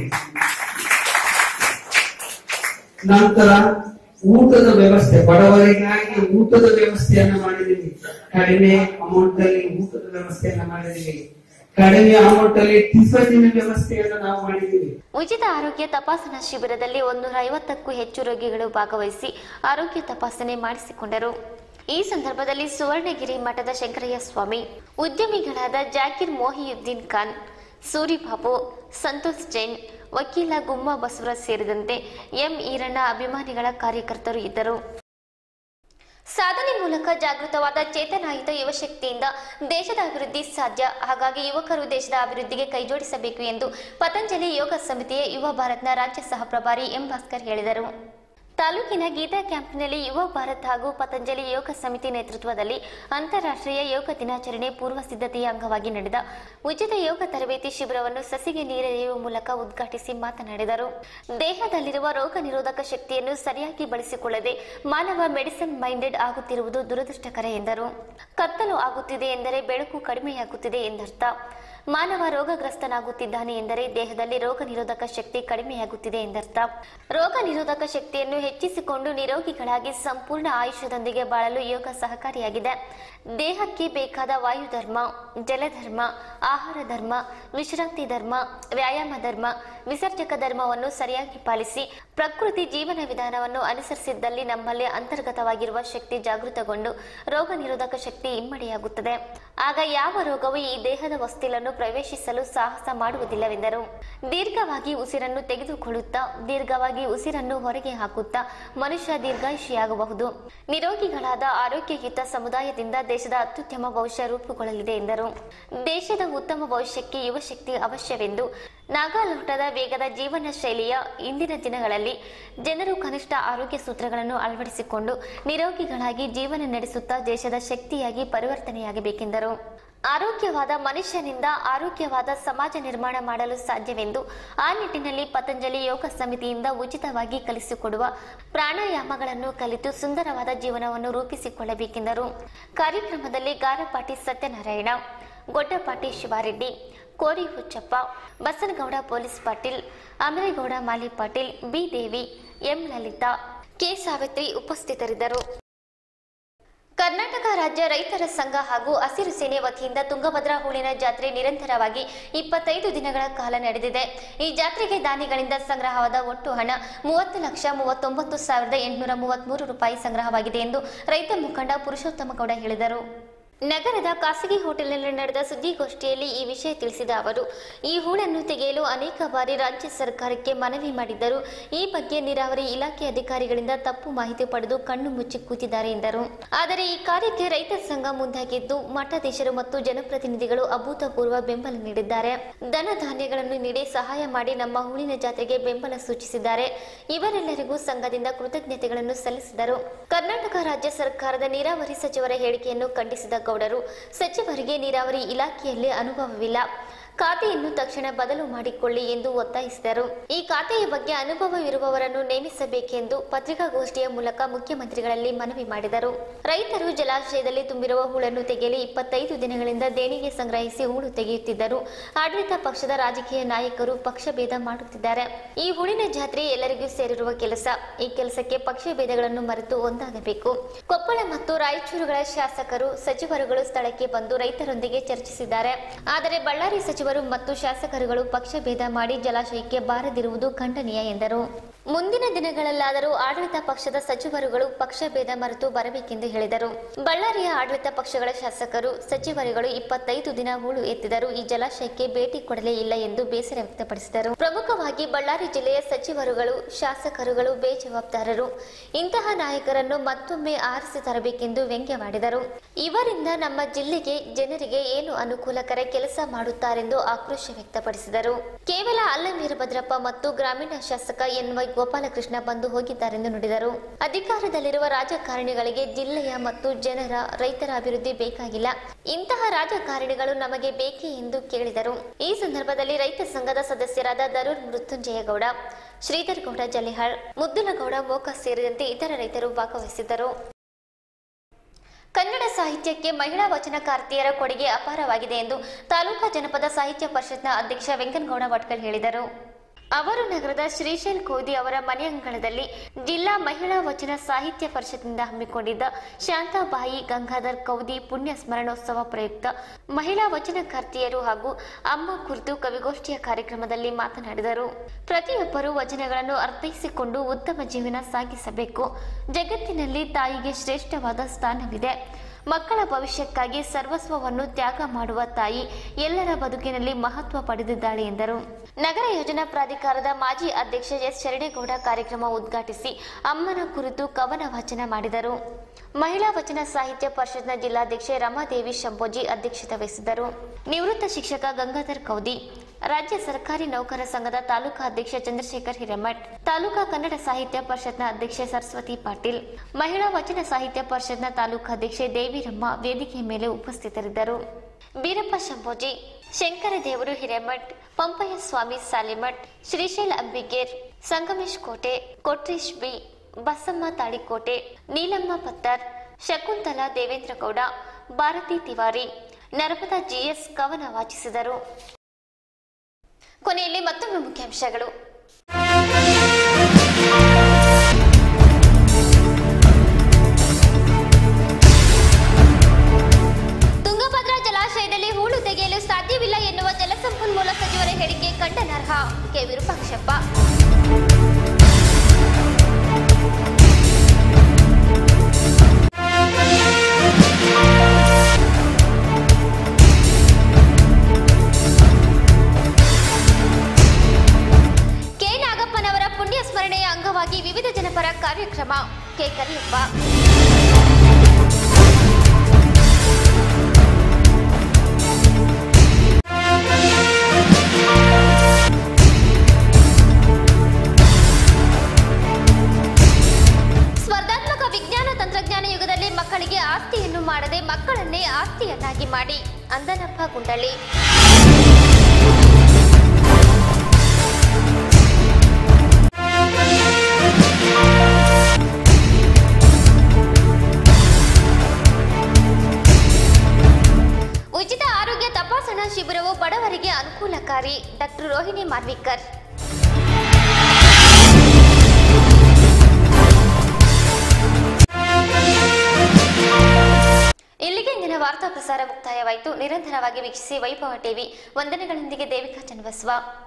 ನಂತರ ಊಟದ ವ್ಯವಸ್ಥೆ ಬಡವರಿಗಾಗಿ ಊಟದ ವ್ಯವಸ್ಥೆಯನ್ನ ಮಾಡಿದೀವಿ ಕಡಿಮೆ ಅಮೌಂಟ್ ಅಲ್ಲಿ ಊಟದ ವ್ಯವಸ್ಥೆಯನ್ನ ಮಾಡಿದೀವಿ ಕಡಿಮೆ ಅಮೌಂಟ್ ಅಲ್ಲಿ ಟಿಫನಿನ ವ್ಯವಸ್ಥೆಯನ್ನ ನಾವು ಮಾಡಿದೀವಿ ಉಚಿತ ಆರೋಗ್ಯ ತಪಾಸಣಾ ಶಿಬಿರದಲ್ಲಿ ಒಂದೂರ ಐವತ್ತಕ್ಕೂ ಹೆಚ್ಚು ರೋಗಿಗಳು ಭಾಗವಹಿಸಿ ಆರೋಗ್ಯ ತಪಾಸಣೆ ಮಾಡಿಸಿಕೊಂಡರು ಈ ಸಂದರ್ಭದಲ್ಲಿ ಸುವರ್ಣಗಿರಿ ಮಠದ ಶಂಕರಯ್ಯ ಸ್ವಾಮಿ ಉದ್ಯಮಿಗಳಾದ ಜಾಕಿರ್ ಮೋಹಿಯುದ್ದೀನ್ ಖಾನ್ ಸೂರಿಬಾಬು ಸಂತೋಷ್ ಜೈನ್ ವಕೀಲ ಗುಮ್ಮ ಬಸವರಾಜ್ ಸೇರಿದಂತೆ ಎಂ ಈರಣ್ಣ ಅಭಿಮಾನಿಗಳ ಕಾರ್ಯಕರ್ತರು ಇದ್ದರು ಸಾಧನೆ ಮೂಲಕ ಜಾಗೃತವಾದ ಚೇತನಾಯುತ ಯುವಶಕ್ತಿಯಿಂದ ದೇಶದ ಅಭಿವೃದ್ಧಿ ಸಾಧ್ಯ ಹಾಗಾಗಿ ಯುವಕರು ದೇಶದ ಅಭಿವೃದ್ಧಿಗೆ ಕೈಜೋಡಿಸಬೇಕು ಎಂದು ಪತಂಜಲಿ ಯೋಗ ಸಮಿತಿಯ ಯುವ ಭಾರತ್ನ ರಾಜ್ಯ ಸಹ ಪ್ರಭಾರಿ ಎಂ ಭಾಸ್ಕರ್ ಹೇಳಿದರು ತಾಲೂಕಿನ ಗೀತಾ ಕ್ಯಾಂಪ್ನಲ್ಲಿ ಯುವ ಭಾರತ್ ಹಾಗೂ ಪತಂಜಲಿ ಯೋಗ ಸಮಿತಿ ನೇತೃತ್ವದಲ್ಲಿ ಅಂತಾರಾಷ್ಟ್ರೀಯ ಯೋಗ ದಿನಾಚರಣೆ ಪೂರ್ವ ಸಿದ್ಧತೆಯ ಅಂಗವಾಗಿ ನಡೆದ ಉಚಿತ ಯೋಗ ತರಬೇತಿ ಶಿಬಿರವನ್ನು ಸಸಿಗೆ ನೀರೆರೆಯುವ ಮೂಲಕ ಉದ್ಘಾಟಿಸಿ ಮಾತನಾಡಿದರು ದೇಹದಲ್ಲಿರುವ ರೋಗ ನಿರೋಧಕ ಶಕ್ತಿಯನ್ನು ಸರಿಯಾಗಿ ಬಳಸಿಕೊಳ್ಳದೆ ಮಾನವ ಮೆಡಿಸಿನ್ ಮೈಂಡೆಡ್ ಆಗುತ್ತಿರುವುದು ದುರದೃಷ್ಟಕರ ಎಂದರು ಕತ್ತಲು ಆಗುತ್ತಿದೆ ಎಂದರೆ ಬೆಳಕು ಕಡಿಮೆಯಾಗುತ್ತಿದೆ ಎಂದರ್ಥ ಮಾನವ ರೋಗಗ್ರಸ್ತನಾಗುತ್ತಿದ್ದಾನೆ ಎಂದರೆ ದೇಹದಲ್ಲಿ ರೋಗ ನಿರೋಧಕ ಶಕ್ತಿ ಕಡಿಮೆಯಾಗುತ್ತಿದೆ ಎಂದರ್ಥ ರೋಗ ನಿರೋಧಕ ಶಕ್ತಿಯನ್ನು ಹೆಚ್ಚಿಸಿಕೊಂಡು ನಿರೋಗಿಗಳಾಗಿ ಸಂಪೂರ್ಣ ಆಯುಷ್ಯದೊಂದಿಗೆ ಬಾಳಲು ಯೋಗ ಸಹಕಾರಿಯಾಗಿದೆ ದೇಹಕ್ಕೆ ಬೇಕಾದ ವಾಯುಧರ್ಮ ಜಲಧರ್ಮ ಆಹಾರ ಧರ್ಮ ವಿಶ್ರಾಂತಿ ಧರ್ಮ ವ್ಯಾಯಾಮ ಧರ್ಮ ವಿಸರ್ಜಕ ಧರ್ಮವನ್ನು ಸರಿಯಾಗಿ ಪಾಲಿಸಿ ಪ್ರಕೃತಿ ಜೀವನ ವಿಧಾನವನ್ನು ಅನುಸರಿಸಿದ್ದಲ್ಲಿ ನಮ್ಮಲ್ಲಿ ಅಂತರ್ಗತವಾಗಿರುವ ಶಕ್ತಿ ಜಾಗೃತಗೊಂಡು ರೋಗ ನಿರೋಧಕ ಶಕ್ತಿ ಇಮ್ಮಡಿಯಾಗುತ್ತದೆ ಆಗ ಯಾವ ರೋಗವು ಈ ದೇಹದ ವಸ್ತುಗಳನ್ನು ಪ್ರವೇಶಿಸಲು ಸಾಹಸ ಮಾಡುವುದಿಲ್ಲವೆಂದರು ದೀರ್ಘವಾಗಿ ಉಸಿರನ್ನು ತೆಗೆದುಕೊಳ್ಳುತ್ತಾ ದೀರ್ಘವಾಗಿ ಉಸಿರನ್ನು ಹೊರಗೆ ಹಾಕುತ್ತಾ ಮನುಷ್ಯ ದೀರ್ಘಾಯುಷಿಯಾಗಬಹುದು ನಿರೋಗಿಗಳಾದ ಆರೋಗ್ಯಯುತ ಸಮುದಾಯದಿಂದ ದೇಶದ ಅತ್ಯುತ್ತಮ ಭವಿಷ್ಯ ರೂಪುಗೊಳ್ಳಲಿದೆ ಎಂದರು ದೇಶದ ಉತ್ತಮ ಭವಿಷ್ಯಕ್ಕೆ ಯುವಶಕ್ತಿ ಅವಶ್ಯವೆಂದು ನಾಗಾಲೋಟದ ವೇಗದ ಜೀವನ ಶೈಲಿಯ ಇಂದಿನ ದಿನಗಳಲ್ಲಿ ಜನರು ಕನಿಷ್ಠ ಆರೋಗ್ಯ ಸೂತ್ರಗಳನ್ನು ಅಳವಡಿಸಿಕೊಂಡು ನಿರೋಗಿಗಳಾಗಿ ಜೀವನ ನಡೆಸುತ್ತಾ ದೇಶದ ಶಕ್ತಿಯಾಗಿ ಪರಿವರ್ತನೆಯಾಗಬೇಕೆಂದರು ಆರೋಗ್ಯವಾದ ಮನುಷ್ಯನಿಂದ ಆರೋಗ್ಯವಾದ ಸಮಾಜ ನಿರ್ಮಾಣ ಮಾಡಲು ಸಾಧ್ಯವೆಂದು ಆ ನಿಟ್ಟಿನಲ್ಲಿ ಪತಂಜಲಿ ಯೋಗ ಸಮಿತಿಯಿಂದ ಉಚಿತವಾಗಿ ಕಲಿಸಿಕೊಡುವ ಪ್ರಾಣಾಯಾಮಗಳನ್ನು ಕಲಿತು ಸುಂದರವಾದ ಜೀವನವನ್ನು ರೂಪಿಸಿಕೊಳ್ಳಬೇಕೆಂದರು ಕಾರ್ಯಕ್ರಮದಲ್ಲಿ ಗಾರಪಾಟಿ Satyanarayana Goddapati Shivareddy Kori Huchappa Basanagouda police Patil Amaregouda Mali Patil B Devi M Lalitha K Savitri ಉಪಸ್ಥಿತರಿದ್ದರು ಕರ್ನಾಟಕ ರಾಜ್ಯ ರೈತರ ಸಂಘ ಹಾಗೂ ಹಸಿರು ಸೇನೆ ವತಿಯಿಂದ ತುಂಗಭದ್ರಾ ಹೂಳಿನ ಜಾತ್ರೆ ನಿರಂತರವಾಗಿ ಇಪ್ಪತ್ತೈದು ದಿನಗಳ ಕಾಲ ನಡೆದಿದೆ ಈ ಜಾತ್ರೆಗೆ ದಾನಿಗಳಿಂದ ಸಂಗ್ರಹವಾದ ಒಟ್ಟು ಹಣ ಮೂವತ್ತು ಲಕ್ಷ ಮೂವತ್ತೊಂಬತ್ತು ಸಾವಿರದ ಎಂಟುನೂರ ಮೂವತ್ಮೂರು ರೂಪಾಯಿ ಸಂಗ್ರಹವಾಗಿದೆ ಎಂದು ರೈತ ಮುಖಂಡ ಪುರುಷೋತ್ತಮ ಗೌಡ ಹೇಳಿದರು ನಗರದ ಖಾಸಗಿ ಹೋಟೆಲ್ನಲ್ಲಿ ನಡೆದ ಸುದ್ದಿಗೋಷ್ಠಿಯಲ್ಲಿ ಈ ವಿಷಯ ತಿಳಿಸಿದ ಅವರು ಈ ಹೂಳನ್ನು ತೆಗೆಯಲು ಅನೇಕ ಬಾರಿ ರಾಜ್ಯ ಸರ್ಕಾರಕ್ಕೆ ಮನವಿ ಮಾಡಿದ್ದರು ಈ ಬಗ್ಗೆ ನೀರಾವರಿ ಇಲಾಖೆ ಅಧಿಕಾರಿಗಳಿಂದ ತಪ್ಪು ಮಾಹಿತಿ ಪಡೆದು ಕಣ್ಣು ಮುಚ್ಚಿ ಕೂತಿದ್ದಾರೆ ಎಂದರು ಆದರೆ ಈ ಕಾರ್ಯಕ್ಕೆ ರೈತ ಸಂಘ ಮುಂದಾಗಿದ್ದು ಮಠಾಧೀಶರು ಮತ್ತು ಜನಪ್ರತಿನಿಧಿಗಳು ಅಭೂತಪೂರ್ವ ಬೆಂಬಲ ನೀಡಿದ್ದಾರೆ ಧನ ಧಾನ್ಯಗಳನ್ನು ನೀಡಿ ಸಹಾಯ ಮಾಡಿ ನಮ್ಮ ಹೂಳಿನ ಜಾತ್ರೆಗೆ ಬೆಂಬಲ ಸೂಚಿಸಿದ್ದಾರೆ ಇವರೆಲ್ಲರಿಗೂ ಸಂಘದಿಂದ ಕೃತಜ್ಞತೆಗಳನ್ನು ಸಲ್ಲಿಸಿದರು ಕರ್ನಾಟಕ ರಾಜ್ಯ ಸರ್ಕಾರದ ನೀರಾವರಿ ಸಚಿವರ ಹೇಳಿಕೆಯನ್ನು ಖಂಡಿಸಿದ ಗೌಡರು ಸಚಿವರಿಗೆ ನೀರಾವರಿ ಇಲಾಖೆಯಲ್ಲಿ ಅನುಭವವಿಲ್ಲ ಖಾತೆಯನ್ನು ತಕ್ಷಣ ಬದಲು ಮಾಡಿಕೊಳ್ಳಿ ಎಂದು ಒತ್ತಾಯಿಸಿದರು ಈ ಖಾತೆಯ ಬಗ್ಗೆ ಅನುಭವವಿರುವವರನ್ನು ನೇಮಿಸಬೇಕೆಂದು ಪತ್ರಿಕಾಗೋಷ್ಠಿಯ ಮೂಲಕ ಮುಖ್ಯಮಂತ್ರಿಗಳಲ್ಲಿ ಮನವಿ ಮಾಡಿದರು ರೈತರು ಜಲಾಶಯದಲ್ಲಿ ತುಂಬಿರುವ ಹೂಳನ್ನು ತೆಗೆಯಲು ಇಪ್ಪತ್ತೈದು ದಿನಗಳಿಂದ ದೇಣಿಗೆ ಸಂಗ್ರಹಿಸಿ ಹೂಳು ತೆಗೆಯುತ್ತಿದ್ದರು ಆಡಳಿತ ಪಕ್ಷದ ರಾಜಕೀಯ ನಾಯಕರು ಪಕ್ಷಭೇದ ಮಾಡುತ್ತಿದ್ದಾರೆ ಈ ಹೂಳಿನ ಜಾತ್ರೆ ಎಲ್ಲರಿಗೂ ಸೇರಿರುವ ಕೆಲಸ ಈ ಕೆಲಸಕ್ಕೆ ಪಕ್ಷಭೇದಗಳನ್ನು ಮರೆತು ಒಂದಾಗಬೇಕು ಕೊಪ್ಪಳ ಮತ್ತು ರಾಯಚೂರುಗಳ ಶಾಸಕರು ಸಚಿವರುಗಳು ಸ್ಥಳಕ್ಕೆ ಬಂದು ರೈತರೊಂದಿಗೆ ಚರ್ಚಿಸಿದ್ದಾರೆ ಆದರೆ ಬಳ್ಳಾರಿ ಸಚಿವರು ಮತ್ತು ಶಾಸಕರುಗಳು ಪಕ್ಷಭೇದ ಮಾಡಿ ಜಲಾಶಯಕ್ಕೆ ಬಾರದಿರುವುದು ಖಂಡನೀಯ ಎಂದರು ಮುಂದಿನ ದಿನಗಳಲ್ಲಾದರೂ ಆಡಳಿತ ಪಕ್ಷದ ಸಚಿವರುಗಳು ಪಕ್ಷಭೇದ ಮರೆತು ಬರಬೇಕೆಂದು ಹೇಳಿದರು ಬಳ್ಳಾರಿಯ ಆಡಳಿತ ಪಕ್ಷಗಳ ಶಾಸಕರು ಸಚಿವರುಗಳು ಇಪ್ಪತ್ತೈದು ದಿನ ಹೂಳು ಎತ್ತಿದರೂ ಈ ಜಲಾಶಯಕ್ಕೆ ಭೇಟಿ ಕೊಡಲೇ ಇಲ್ಲ ಎಂದು ಬೇಸರ ವ್ಯಕ್ತಪಡಿಸಿದರು ಪ್ರಮುಖವಾಗಿ ಬಳ್ಳಾರಿ ಜಿಲ್ಲೆಯ ಸಚಿವರುಗಳು ಶಾಸಕರುಗಳು ಬೇಜವಾಬ್ದಾರರು ಇಂತಹ ನಾಯಕರನ್ನು ಮತ್ತೊಮ್ಮೆ ಆರಿಸಿ ತರಬೇಕೆಂದು ವ್ಯಂಗ್ಯವಾಡಿದರು ಇವರಿಂದ ನಮ್ಮ ಜಿಲ್ಲೆಗೆ ಜನರಿಗೆ ಏನು ಅನುಕೂಲಕರ ಕೆಲಸ ಮಾಡುತ್ತಾರೆಂದು ಆಕ್ರೋಶ ವ್ಯಕ್ತಪಡಿಸಿದರು ಕೇವಲ ಅಲ್ಲ ವೀರಭದ್ರಪ್ಪ ಮತ್ತು ಗ್ರಾಮೀಣ ಶಾಸಕ ಎನ್ ವೈ ಗೋಪಾಲಕೃಷ್ಣ ಬಂದು ಹೋಗಿದ್ದಾರೆಂದು ನುಡಿದರು ಅಧಿಕಾರದಲ್ಲಿರುವ ರಾಜಕಾರಣಿಗಳಿಗೆ ಜಿಲ್ಲೆಯ ಮತ್ತು ಜನರ ರೈತರ ಅಭಿವೃದ್ಧಿ ಬೇಕಾಗಿಲ್ಲ ಇಂತಹ ರಾಜಕಾರಣಿಗಳು ನಮಗೆ ಬೇಕೇ ಎಂದು ಕೇಳಿದರು ಈ ಸಂದರ್ಭದಲ್ಲಿ ರೈತ ಸಂಘದ ಸದಸ್ಯರಾದ ದರೂರ್ ಮೃತ್ಯುಂಜಯಗೌಡ ಶ್ರೀಧರ್ ಗೌಡ ಜಲಿಹಾಳ್ ಮುದ್ದುಲಗೌಡ ಮೋಕ ಸೇರಿದಂತೆ ಇತರ ರೈತರು ಭಾಗವಹಿಸಿದ್ದರು ಕನ್ನಡ ಸಾಹಿತ್ಯಕ್ಕೆ ಮಹಿಳಾ ವಚನಕಾರ್ತಿಯರ ಕೊಡುಗೆ ಅಪಾರವಾಗಿದೆ ಎಂದು ತಾಲೂಕಾ ಜನಪದ ಸಾಹಿತ್ಯ ಪರಿಷತ್ನ ಅಧ್ಯಕ್ಷ ವೆಂಕನಗೌಡ ವಟ್ಕಲ್ ಹೇಳಿದರು ಅವರು ನಗರದ ಶ್ರೀಶೈಲ್ ಕೋದಿ ಅವರ ಮನೆ ಅಂಗಳದಲ್ಲಿ ಜಿಲ್ಲಾ ಮಹಿಳಾ ವಚನ ಸಾಹಿತ್ಯ ಪರಿಷತ್ನಿಂದ ಹಮ್ಮಿಕೊಂಡಿದ್ದ ಶಾಂತಾಬಾಯಿ ಗಂಗಾಧರ್ ಕೌದಿ ಪುಣ್ಯ ಸ್ಮರಣೋತ್ಸವ ಪ್ರಯುಕ್ತ ಮಹಿಳಾ ವಚನಕಾರ್ತಿಯರು ಹಾಗೂ ಅಮ್ಮ ಕುರಿತು ಕವಿಗೋಷ್ಠಿಯ ಕಾರ್ಯಕ್ರಮದಲ್ಲಿ ಮಾತನಾಡಿದರು ಪ್ರತಿಯೊಬ್ಬರೂ ವಚನಗಳನ್ನು ಅರ್ಥೈಸಿಕೊಂಡು ಉತ್ತಮ ಜೀವನ ಸಾಗಿಸಬೇಕು ಜಗತ್ತಿನಲ್ಲಿ ತಾಯಿಗೆ ಶ್ರೇಷ್ಠವಾದ ಸ್ಥಾನವಿದೆ ಮಕ್ಕಳ ಭವಿಷ್ಯಕ್ಕಾಗಿ ಸರ್ವಸ್ವವನ್ನು ತ್ಯಾಗ ಮಾಡುವ ತಾಯಿ ಎಲ್ಲರ ಬದುಕಿನಲ್ಲಿ ಮಹತ್ವ ಪಡೆದಿದ್ದಾಳೆ ಎಂದರು ನಗರ ಯೋಜನಾ ಪ್ರಾಧಿಕಾರದ ಮಾಜಿ ಅಧ್ಯಕ್ಷ ಎಸ್ ಶರಣೇಗೌಡ ಕಾರ್ಯಕ್ರಮ ಉದ್ಘಾಟಿಸಿ ಅಮ್ಮನ ಕುರಿತು ಕವನ ವಾಚನ ಮಾಡಿದರು ಮಹಿಳಾ ವಚನ ಸಾಹಿತ್ಯ ಪರಿಷತ್ನ ಜಿಲ್ಲಾಧ್ಯಕ್ಷೆ ರಮಾದೇವಿ ಶಂಭೋಜಿ ಅಧ್ಯಕ್ಷತೆ ವಹಿಸಿದ್ದರು ನಿವೃತ್ತ ಶಿಕ್ಷಕ ಗಂಗಾಧರ್ ಕೌದಿ ರಾಜ್ಯ ಸರ್ಕಾರಿ ನೌಕರ ಸಂಘದ ತಾಲೂಕಾ ಅಧ್ಯಕ್ಷ ಚಂದ್ರಶೇಖರ್ ಹಿರೇಮಠ್ ತಾಲೂಕಾ ಕನ್ನಡ ಸಾಹಿತ್ಯ ಪರಿಷತ್ನ ಅಧ್ಯಕ್ಷೆ ಸರಸ್ವತಿ ಪಾಟೀಲ್ ಮಹಿಳಾ ವಚನ ಸಾಹಿತ್ಯ ಪರಿಷತ್ನ ತಾಲೂಕಾ ಅಧ್ಯಕ್ಷೆ ದೇವಿರಮ್ಮ ವೇದಿಕೆ ಮೇಲೆ ಉಪಸ್ಥಿತರಿದ್ದರು ಬೀರಪ್ಪ ಶಂಭೋಜಿ ಶಂಕರ ದೇವರು ಹಿರೇಮಠ್ ಪಂಪಯ್ಯ ಸ್ವಾಮಿ ಸಾಲಿಮಠ್ ಶ್ರೀಶೈಲ ಅಂಬಿಗೇರ್ ಸಂಗಮೇಶ್ ಕೋಟೆ ಕೊಟ್ರೀಶ್ ಬಿ ಬಸಮ್ಮ ತಾಳಿಕೋಟೆ ನೀಲಮ್ಮ ಪತ್ತರ್ ಶಕುಂತಲಾ ದೇವೇಂದ್ರ ಗೌಡ ಭಾರತಿ ತಿವಾರಿ ನರ್ಮದಾ ಜಿಎಸ್ ಕವನ ವಾಚಿಸಿದರು ಕೊನೆಯಲ್ಲಿ ಮತ್ತೊಮ್ಮೆ ಮುಖ್ಯಾಂಶಗಳು ತುಂಗಭದ್ರಾ ಜಲಾಶಯದಲ್ಲಿ ಹೂಳು ತೆಗೆಯಲು ಸಾಧ್ಯವಿಲ್ಲ ಎನ್ನುವ ಜಲಸಂಪನ್ಮೂಲ ಸಚಿವರ ಹೇಳಿಕೆ ಖಂಡನಾರ್ಹ. ಖಂಡನಾರ್ಹ ಕೆ ವಿರೂಪಾಕ್ಷಪ್ಪ ಪರ ಕಾರ್ಯಕ್ರಮ ಕೆ ಕರಿಯಪ್ಪ ಸ್ಪರ್ಧಾತ್ಮಕ ವಿಜ್ಞಾನ ತಂತ್ರಜ್ಞಾನ ಯುಗದಲ್ಲಿ ಮಕ್ಕಳಿಗೆ ಆಸ್ತಿಯನ್ನು ಮಾಡದೆ ಮಕ್ಕಳನ್ನೇ ಆಸ್ತಿಯನ್ನಾಗಿ ಮಾಡಿ ಅಂದನಪ್ಪ ಗುಂಡಳ್ಳಿ ಉಚಿತ ಆರೋಗ್ಯ ತಪಾಸಣಾ ಶಿಬಿರವು ಬಡವರಿಗೆ ಅನುಕೂಲಕಾರಿ ಡಾಕ್ಟರ್ ರೋಹಿಣಿ ಮಾರ್ವಿಕರ್ ಇಲ್ಲಿಗೆ ಇಂದಿನ ವಾರ್ತಾ ಪ್ರಸಾರ ಮುಕ್ತಾಯವಾಯಿತು ನಿರಂತರವಾಗಿ ವೀಕ್ಷಿಸಿ ವೈಭವ ಟಿವಿ ವಂದನೆಗಳೊಂದಿಗೆ ದೇವಿಕಾ ಚನ್ನಬಸವ